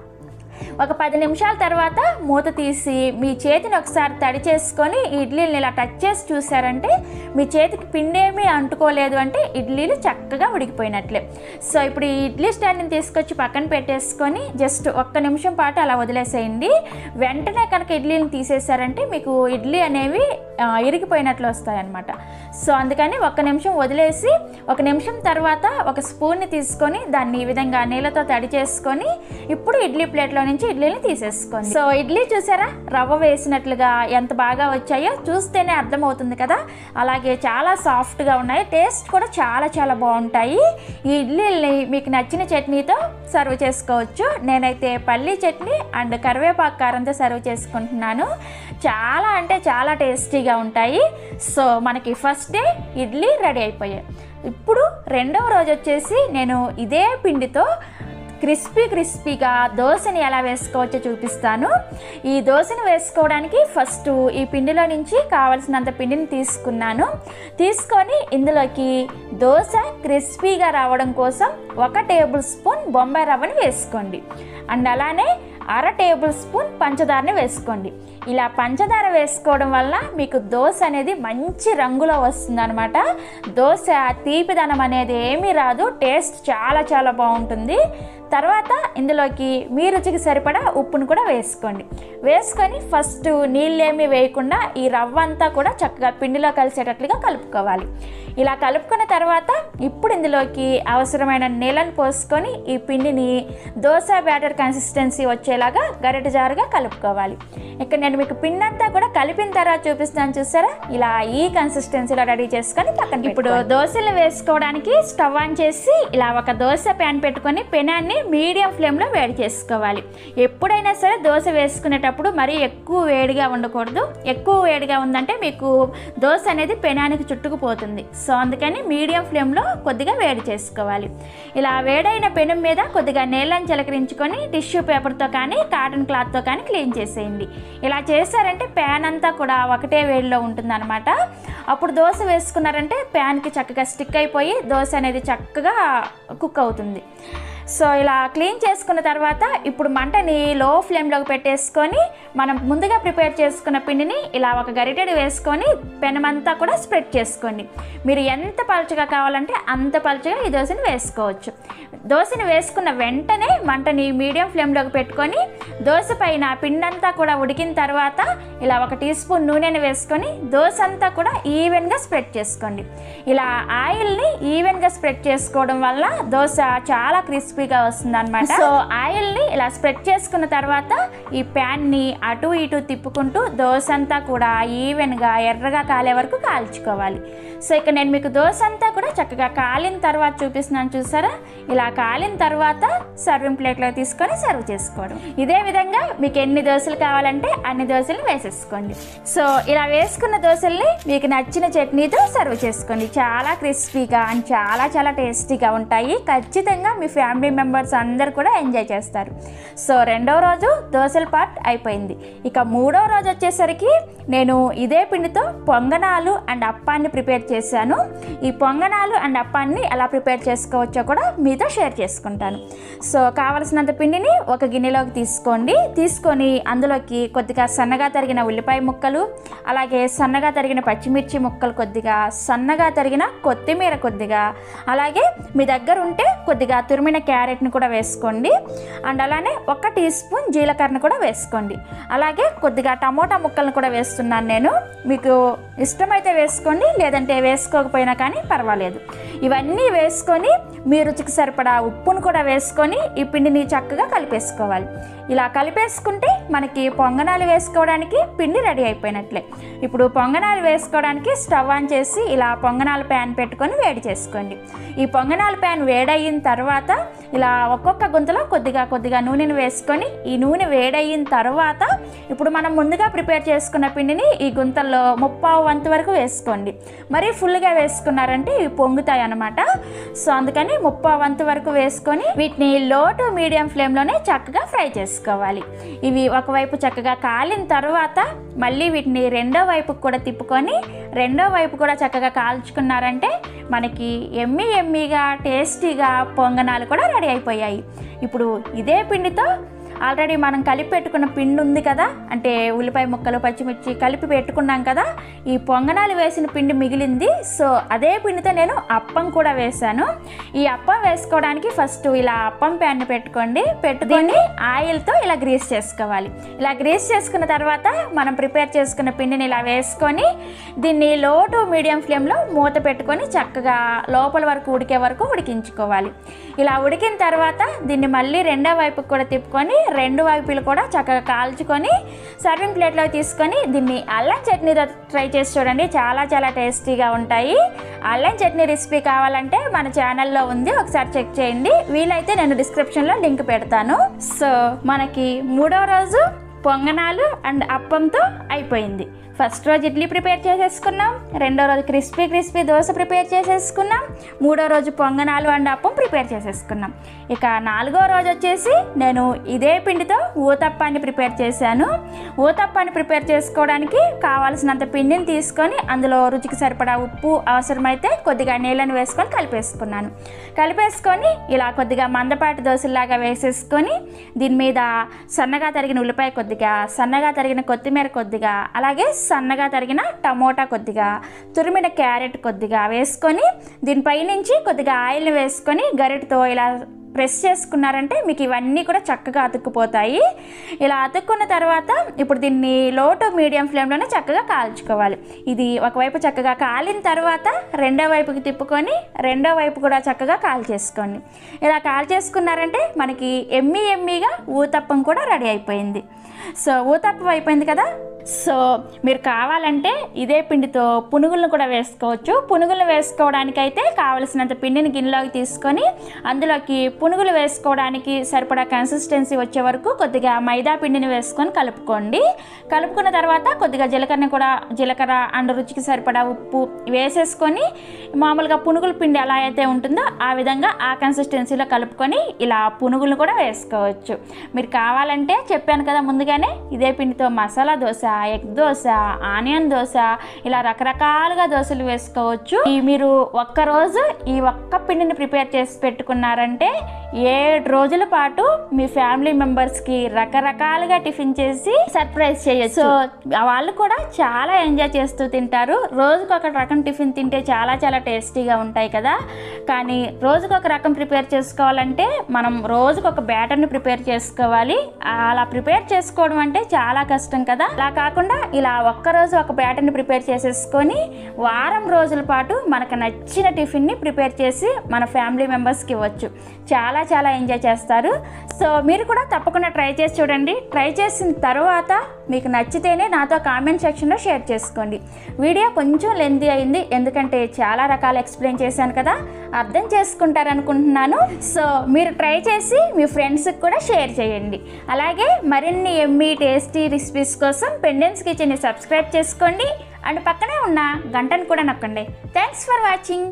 ఒక పది నిమిషాల తర్వాత మూత తీసి మీ చేతిని ఒకసారి తడి చేసుకొని ఈ ఇడ్లీని ఇలా టచ్ చేసి చూసారంటే మీ చేతికి పిండి ఏమీ అంటుకోలేదు అంటే ఇడ్లీలు చక్కగా ఉడికిపోయినట్లే సో ఇప్పుడు ఈ ఇడ్లీ స్టాండ్ని తీసుకొచ్చి పక్కన పెట్టేసుకొని జస్ట్ ఒక్క నిమిషం పాటు అలా వదిలేసేయండి వెంటనే కనుక ఇడ్లీని తీసేసారంటే మీకు ఇడ్లీ అనేవి ఆ, ఇరిగిపోయినట్లు వస్తాయన్నమాట సో అందుకని ఒక్క నిమిషం వదిలేసి ఒక నిమిషం తర్వాత ఒక స్పూన్ని తీసుకొని దాన్ని ఈ విధంగా నీళ్ళతో తడి చేసుకొని ఇప్పుడు ఇడ్లీ ప్లేట్లో నుంచి ఇడ్లీని తీసేసుకోండి సో ఇడ్లీ చూసారా రవ్వ వేసినట్లుగా ఎంత బాగా వచ్చాయో చూస్తేనే అర్థమవుతుంది కదా అలాగే చాలా సాఫ్ట్గా ఉన్నాయి టేస్ట్ కూడా చాలా చాలా బాగుంటాయి ఈ ఇడ్లీని మీకు నచ్చిన చట్నీతో సర్వ్ చేసుకోవచ్చు నేనైతే పల్లీ చట్నీ అండ్ కరివేపాకు కారంతో సర్వ్ చేసుకుంటున్నాను చాలా అంటే చాలా టేస్టీగా ఉంటాయి సో మనకి ఫస్ట్ డే ఇడ్లీ రెడీ అయిపోయాయి ఇప్పుడు రెండవ రోజు వచ్చేసి నేను ఇదే పిండితో క్రిస్పీ క్రిస్పీగా దోశని ఎలా వేసుకోవచ్చో చూపిస్తాను ఈ దోశని వేసుకోవడానికి ఫస్ట్ ఈ పిండిలో నుంచి కావలసినంత పిండిని తీసుకున్నాను తీసుకొని ఇందులోకి దోశ క్రిస్పీగా రావడం కోసం ఒక టేబుల్ స్పూన్ బొంబాయి రవ్వని వేసుకోండి అండ్ అలానే అర టేబుల్ స్పూన్ పంచదారని వేసుకోండి ఇలా పంచదార వేసుకోవడం వల్ల మీకు దోశ అనేది మంచి రంగులో వస్తుందన్నమాట దోశ తీపిదనం అనేది ఏమీ రాదు టేస్ట్ చాలా చాలా బాగుంటుంది తర్వాత ఇందులోకి మీ రుచికి సరిపడా ఉప్పును కూడా వేసుకోండి వేసుకొని ఫస్ట్ నీళ్ళేమీ వేయకుండా ఈ రవ్వ అంతా కూడా చక్కగా పిండిలో కలిసేటట్లుగా కలుపుకోవాలి ఇలా కలుపుకున్న తర్వాత ఇప్పుడు ఇందులోకి అవసరమైన నీళ్ళని పోసుకొని ఈ పిండిని దోశ బ్యాటర్ కన్సిస్టెన్సీ వచ్చేలాగా గరిట జారుగా కలుపుకోవాలి ఇక్కడ నేను మీకు పిండి అంతా కూడా కలిపిన తర్వాత చూపిస్తాను చూసారా ఇలా ఈ కన్సిస్టెన్సీలో రెడీ చేసుకొని పక్కన ఇప్పుడు దోశలు వేసుకోవడానికి స్టవ్ ఆన్ చేసి ఇలా ఒక దోశ ప్యాన్ పెట్టుకొని పెనాన్ని మీడియం ఫ్లేమ్లో వేడి చేసుకోవాలి ఎప్పుడైనా సరే దోశ వేసుకునేటప్పుడు మరీ ఎక్కువ వేడిగా ఉండకూడదు ఎక్కువ వేడిగా ఉందంటే మీకు దోశ అనేది పెనానికి చుట్టుకుపోతుంది సో అందుకని మీడియం ఫ్లేమ్లో కొద్దిగా వేడి చేసుకోవాలి ఇలా వేడైన పెనం మీద కొద్దిగా నీళ్ళని చిలకరించుకొని టిష్యూ పేపర్తో కానీ కాటన్ క్లాత్తో కానీ క్లీన్ చేసేయండి ఇలా చేశారంటే ప్యాన్ అంతా కూడా ఒకటే వేడిలో ఉంటుందన్నమాట అప్పుడు దోశ వేసుకున్నారంటే ప్యాన్కి చక్కగా స్టిక్ అయిపోయి దోశ అనేది చక్కగా కుక్ అవుతుంది సో ఇలా క్లీన్ చేసుకున్న తర్వాత ఇప్పుడు మంటని లో ఫ్లేమ్లోకి పెట్టేసుకొని మనం ముందుగా ప్రిపేర్ చేసుకున్న పిండిని ఇలా ఒక గరిటెడు వేసుకొని పెనమంతా కూడా స్ప్రెడ్ చేసుకోండి మీరు ఎంత పలుచగా కావాలంటే అంత పలుచగా ఈ దోశని వేసుకోవచ్చు దోశని వేసుకున్న వెంటనే మంటని మీడియం ఫ్లేమ్లోకి పెట్టుకొని దోశ పైన పిండంతా కూడా ఉడికిన తర్వాత ఇలా ఒక టీ స్పూన్ నూనెని వేసుకొని దోశ అంతా కూడా ఈవెన్గా స్ప్రెడ్ చేసుకోండి ఇలా ఆయిల్ని ఈవెన్గా స్ప్రెడ్ చేసుకోవడం వల్ల దోశ చాలా క్రిస్పీగా వస్తుంది అనమాట సో ఆయిల్ని ఇలా స్ప్రెడ్ చేసుకున్న తర్వాత ఈ ప్యాన్ని అటు ఇటు తిప్పుకుంటూ దోశ అంతా కూడా ఈవెన్గా ఎర్రగా కాలే వరకు కాల్చుకోవాలి సో ఇక్కడ నేను మీకు దోశ అంతా కూడా చక్కగా కాలిన తర్వాత చూపిస్తున్నాను చూసారా ఇలా కాలిన తర్వాత సర్వింగ్ ప్లేట్లో తీసుకొని సర్వ్ చేసుకోవడం ఇదే విధంగా మీకు ఎన్ని దోశలు కావాలంటే అన్ని దోశలు వేసేసుకోండి సో ఇలా వేసుకున్న దోశల్ని మీకు నచ్చిన చట్నీతో సర్వ్ చేసుకోండి చాలా క్రిస్పీగా అండ్ చాలా చాలా టేస్టీగా ఉంటాయి ఖచ్చితంగా మీ ఫ్యామిలీ మెంబర్స్ అందరు కూడా ఎంజాయ్ చేస్తారు సో రెండవ రోజు దోశల పార్ట్ అయిపోయింది ఇక మూడో రోజు వచ్చేసరికి నేను ఇదే పిండితో పొంగనాలు అండ్ అప్పాన్ని ప్రిపేర్ చేశాను ఈ పొంగనాలు అండ్ అప్పాన్ని ఎలా ప్రిపేర్ చేసుకోవచ్చో కూడా మీతో షేర్ చేసుకుంటాను సో కావలసినంత పిండిని ఒక గిన్నెలోకి తీసుకోండి తీసుకొని అందులోకి కొద్దిగా సన్నగా తరిగిన ఉల్లిపాయ ముక్కలు అలాగే సన్నగా తరిగిన పచ్చిమిర్చి ముక్కలు కొద్దిగా సన్నగా తరిగిన కొత్తిమీర కొద్దిగా అలాగే మీ దగ్గర ఉంటే కొద్దిగా తురిమిన క్యారెట్ని కూడా వేసుకోండి అండ్ అలానే ఒక టీ స్పూన్ జీలకర్ర కూడా వేసుకోండి అలాగే కొద్దిగా టమోటా ముక్కలను కూడా వేస్తున్నాను నేను మీకు ఇష్టమైతే వేసుకోండి లేదంటే వేసుకోకపోయినా కానీ పర్వాలేదు ఇవన్నీ వేసుకొని మీ రుచికి సరిపడా ఉప్పును కూడా వేసుకొని ఈ పిండిని చక్కగా కలిపేసుకోవాలి ఇలా కలిపేసుకుంటే మనకి పొంగనాలు వేసుకోవడానికి పిండి రెడీ అయిపోయినట్లే ఇప్పుడు పొంగనాలు వేసుకోవడానికి స్టవ్ ఆన్ చేసి ఇలా పొంగనాల ప్యాన్ పెట్టుకొని వేడి చేసుకోండి ఈ పొంగనాల ప్యాన్ వేడయిన తర్వాత ఇలా ఒక్కొక్క గుంతలో కొద్దిగా కొద్దిగా నూనెను వేసుకొని ఈ నూనె వేడయిన తర్వాత ఇప్పుడు మనం ముందుగా ప్రిపేర్ చేసుకున్న పిండిని ఈ గుంతల్లో ముప్పావు వంతు వరకు వేసుకోండి మరీ ఫుల్గా వేసుకున్నారంటే ఇవి పొంగుతాయి అన్నమాట సో అందుకని ముప్పావు వంతు వరకు వేసుకొని వీటిని లో టు మీడియం ఫ్లేమ్లోనే చక్కగా ఫ్రై చేసుకోవాలి ఇవి ఒకవైపు చక్కగా కాలిన తర్వాత మళ్ళీ వీటిని రెండో వైపుకి కూడా తిప్పుకొని రెండో వైపు కూడా చక్కగా కాల్చుకున్నారంటే మనకి ఎమ్మి ఎమ్మిగా టేస్టీగా పొంగనాలు కూడా రెడీ అయిపోయాయి ఇప్పుడు ఇదే పిండితో ఆల్రెడీ మనం కలిపి పెట్టుకున్న పిండి ఉంది కదా అంటే ఉల్లిపాయ ముక్కలు పచ్చిమిర్చి కలిపి పెట్టుకున్నాం కదా ఈ పొంగనాలు వేసిన పిండి మిగిలింది సో అదే పిండితో నేను అప్పం కూడా వేశాను ఈ అప్పం వేసుకోవడానికి ఫస్ట్ ఇలా అప్పం ప్యాన్ పెట్టుకోండి పెట్టుకొని ఆయిల్తో ఇలా గ్రీస్ చేసుకోవాలి ఇలా గ్రీస్ చేసుకున్న తర్వాత మనం ప్రిపేర్ చేసుకున్న పిండిని ఇలా వేసుకొని దీన్ని లో టు మీడియం ఫ్లేమ్లో మూత పెట్టుకొని చక్కగా లోపల వరకు ఉడికే వరకు ఉడికించుకోవాలి ఇలా ఉడికిన తర్వాత దీన్ని మళ్ళీ రెండో వైపుకి కూడా తిప్పుకొని రెండు వైపులు కూడా చక్కగా కాల్చుకొని సర్వింగ్ ప్లేట్లో తీసుకొని దీన్ని అల్లం చట్నీతో ట్రై చేసి చూడండి చాలా చాలా టేస్టీగా ఉంటాయి అల్లం చట్నీ రెసిపీ కావాలంటే మన ఛానల్లో ఉంది ఒకసారి చెక్ చేయండి వీలైతే నేను డిస్క్రిప్షన్లో లింక్ పెడతాను సో మనకి మూడో రోజు పొంగనాలు అండ్ అప్పంతో అయిపోయింది ఫస్ట్ రోజు ఇడ్లీ ప్రిపేర్ చేసేసుకున్నాం రెండో రోజు క్రిస్పీ క్రిస్పీ దోశ ప్రిపేర్ చేసేసుకున్నాం మూడో రోజు పొంగనాలు అండ్ అప్పం ప్రిపేర్ చేసేసుకున్నాం ఇక నాలుగో రోజు వచ్చేసి నేను ఇదే పిండితో ఊతప్పాన్ని ప్రిపేర్ చేశాను ఊతప్పాన్ని ప్రిపేర్ చేసుకోవడానికి కావాల్సినంత పిండిని తీసుకొని అందులో రుచికి సరిపడా ఉప్పు అవసరమైతే కొద్దిగా నీళ్ళని వేసుకొని కలిపేసుకున్నాను కలిపేసుకొని ఇలా కొద్దిగా మందపాటి దోశలాగా వేసేసుకొని దీని మీద సన్నగా తరిగిన ఉల్లిపాయ కొద్దిగా సన్నగా తరిగిన కొత్తిమీర కొద్దిగా అలాగే సన్నగా తరిగిన టమోటా కొద్దిగా తురిమిన క్యారెట్ కొద్దిగా వేసుకొని దీనిపై నుంచి కొద్దిగా ఆయిల్ని వేసుకొని గరిటతో ఇలా ప్రెస్ చేసుకున్నారంటే మీకు ఇవన్నీ కూడా చక్కగా అతుక్కుపోతాయి ఇలా అతుక్కున్న తర్వాత ఇప్పుడు దీన్ని లో టు మీడియం ఫ్లేమ్లోనే చక్కగా కాల్చుకోవాలి ఇది ఒకవైపు చక్కగా కాలిన తర్వాత రెండో వైపుకి తిప్పుకొని రెండో వైపు కూడా చక్కగా కాల్ చేసుకోండి ఇలా కాల్ చేసుకున్నారంటే మనకి ఎమ్మి ఎమ్మిగా ఊతప్పం కూడా రెడీ అయిపోయింది సో ఊతప్పం అయిపోయింది కదా సో మీరు కావాలంటే ఇదే పిండితో పునుగులను కూడా వేసుకోవచ్చు పునుగులు వేసుకోవడానికైతే కావలసినంత పిండిని గిన్నెలోకి తీసుకొని అందులోకి పునుగులు వేసుకోవడానికి సరిపడా కన్సిస్టెన్సీ వచ్చే వరకు కొద్దిగా మైదా పిండిని వేసుకొని కలుపుకోండి కలుపుకున్న తర్వాత కొద్దిగా జీలకర్రని కూడా జీలకర్ర అండ్ రుచికి సరిపడా ఉప్పు వేసేసుకొని మామూలుగా పునుగుల పిండి ఎలా అయితే ఉంటుందో ఆ విధంగా ఆ కన్సిస్టెన్సీలో కలుపుకొని ఇలా పునుగులు కూడా వేసుకోవచ్చు మీరు కావాలంటే చెప్పాను కదా ముందుగానే ఇదే పిండితో మసాలా దోశ ఎగ్ దోశ ఆనియన్ దోశ ఇలా రకరకాలుగా దోశలు వేసుకోవచ్చు ఈ మీరు ఒక్కరోజు ఈ ఒక్క పిండిని ప్రిపేర్ చేసి పెట్టుకున్నారంటే ఏడు రోజుల పాటు మీ ఫ్యామిలీ మెంబర్స్కి రకరకాలుగా టిఫిన్ చేసి సర్ప్రైజ్ చేయొచ్చు సో వాళ్ళు కూడా చాలా ఎంజాయ్ చేస్తూ తింటారు రోజుకు ఒక రకం టిఫిన్ తింటే చాలా చాలా టేస్టీగా ఉంటాయి కదా కానీ రోజుకు ఒక రకం ప్రిపేర్ చేసుకోవాలంటే మనం రోజుకు ఒక బ్యాటర్ని ప్రిపేర్ చేసుకోవాలి అలా ప్రిపేర్ చేసుకోవడం అంటే చాలా కష్టం కదా అలా కాకుండా ఇలా ఒక్కరోజు ఒక బ్యాటర్ని ప్రిపేర్ చేసేసుకొని వారం రోజుల పాటు మనకు నచ్చిన టిఫిన్ని ప్రిపేర్ చేసి మన ఫ్యామిలీ మెంబర్స్కి ఇవ్వచ్చు చాలా చాలా ఎంజాయ్ చేస్తారు సో మీరు కూడా తప్పకుండా ట్రై చేసి చూడండి ట్రై చేసిన తర్వాత మీకు నచ్చితేనే నాతో కామెంట్ సెక్షన్లో షేర్ చేసుకోండి వీడియో కొంచెం లెంతీ అయింది ఎందుకంటే చాలా రకాలు ఎక్స్ప్లెయిన్ చేశాను కదా అర్థం చేసుకుంటారనుకుంటున్నాను సో మీరు ట్రై చేసి మీ ఫ్రెండ్స్కి కూడా షేర్ చేయండి అలాగే మరిన్ని ఎమ్మీ టేస్టీ రెసిపీస్ కోసం పెండెన్స్ కిచెన్ని సబ్స్క్రైబ్ చేసుకోండి అండ్ పక్కనే ఉన్న గంటను కూడా నొక్కండి థ్యాంక్స్ ఫర్ వాచింగ్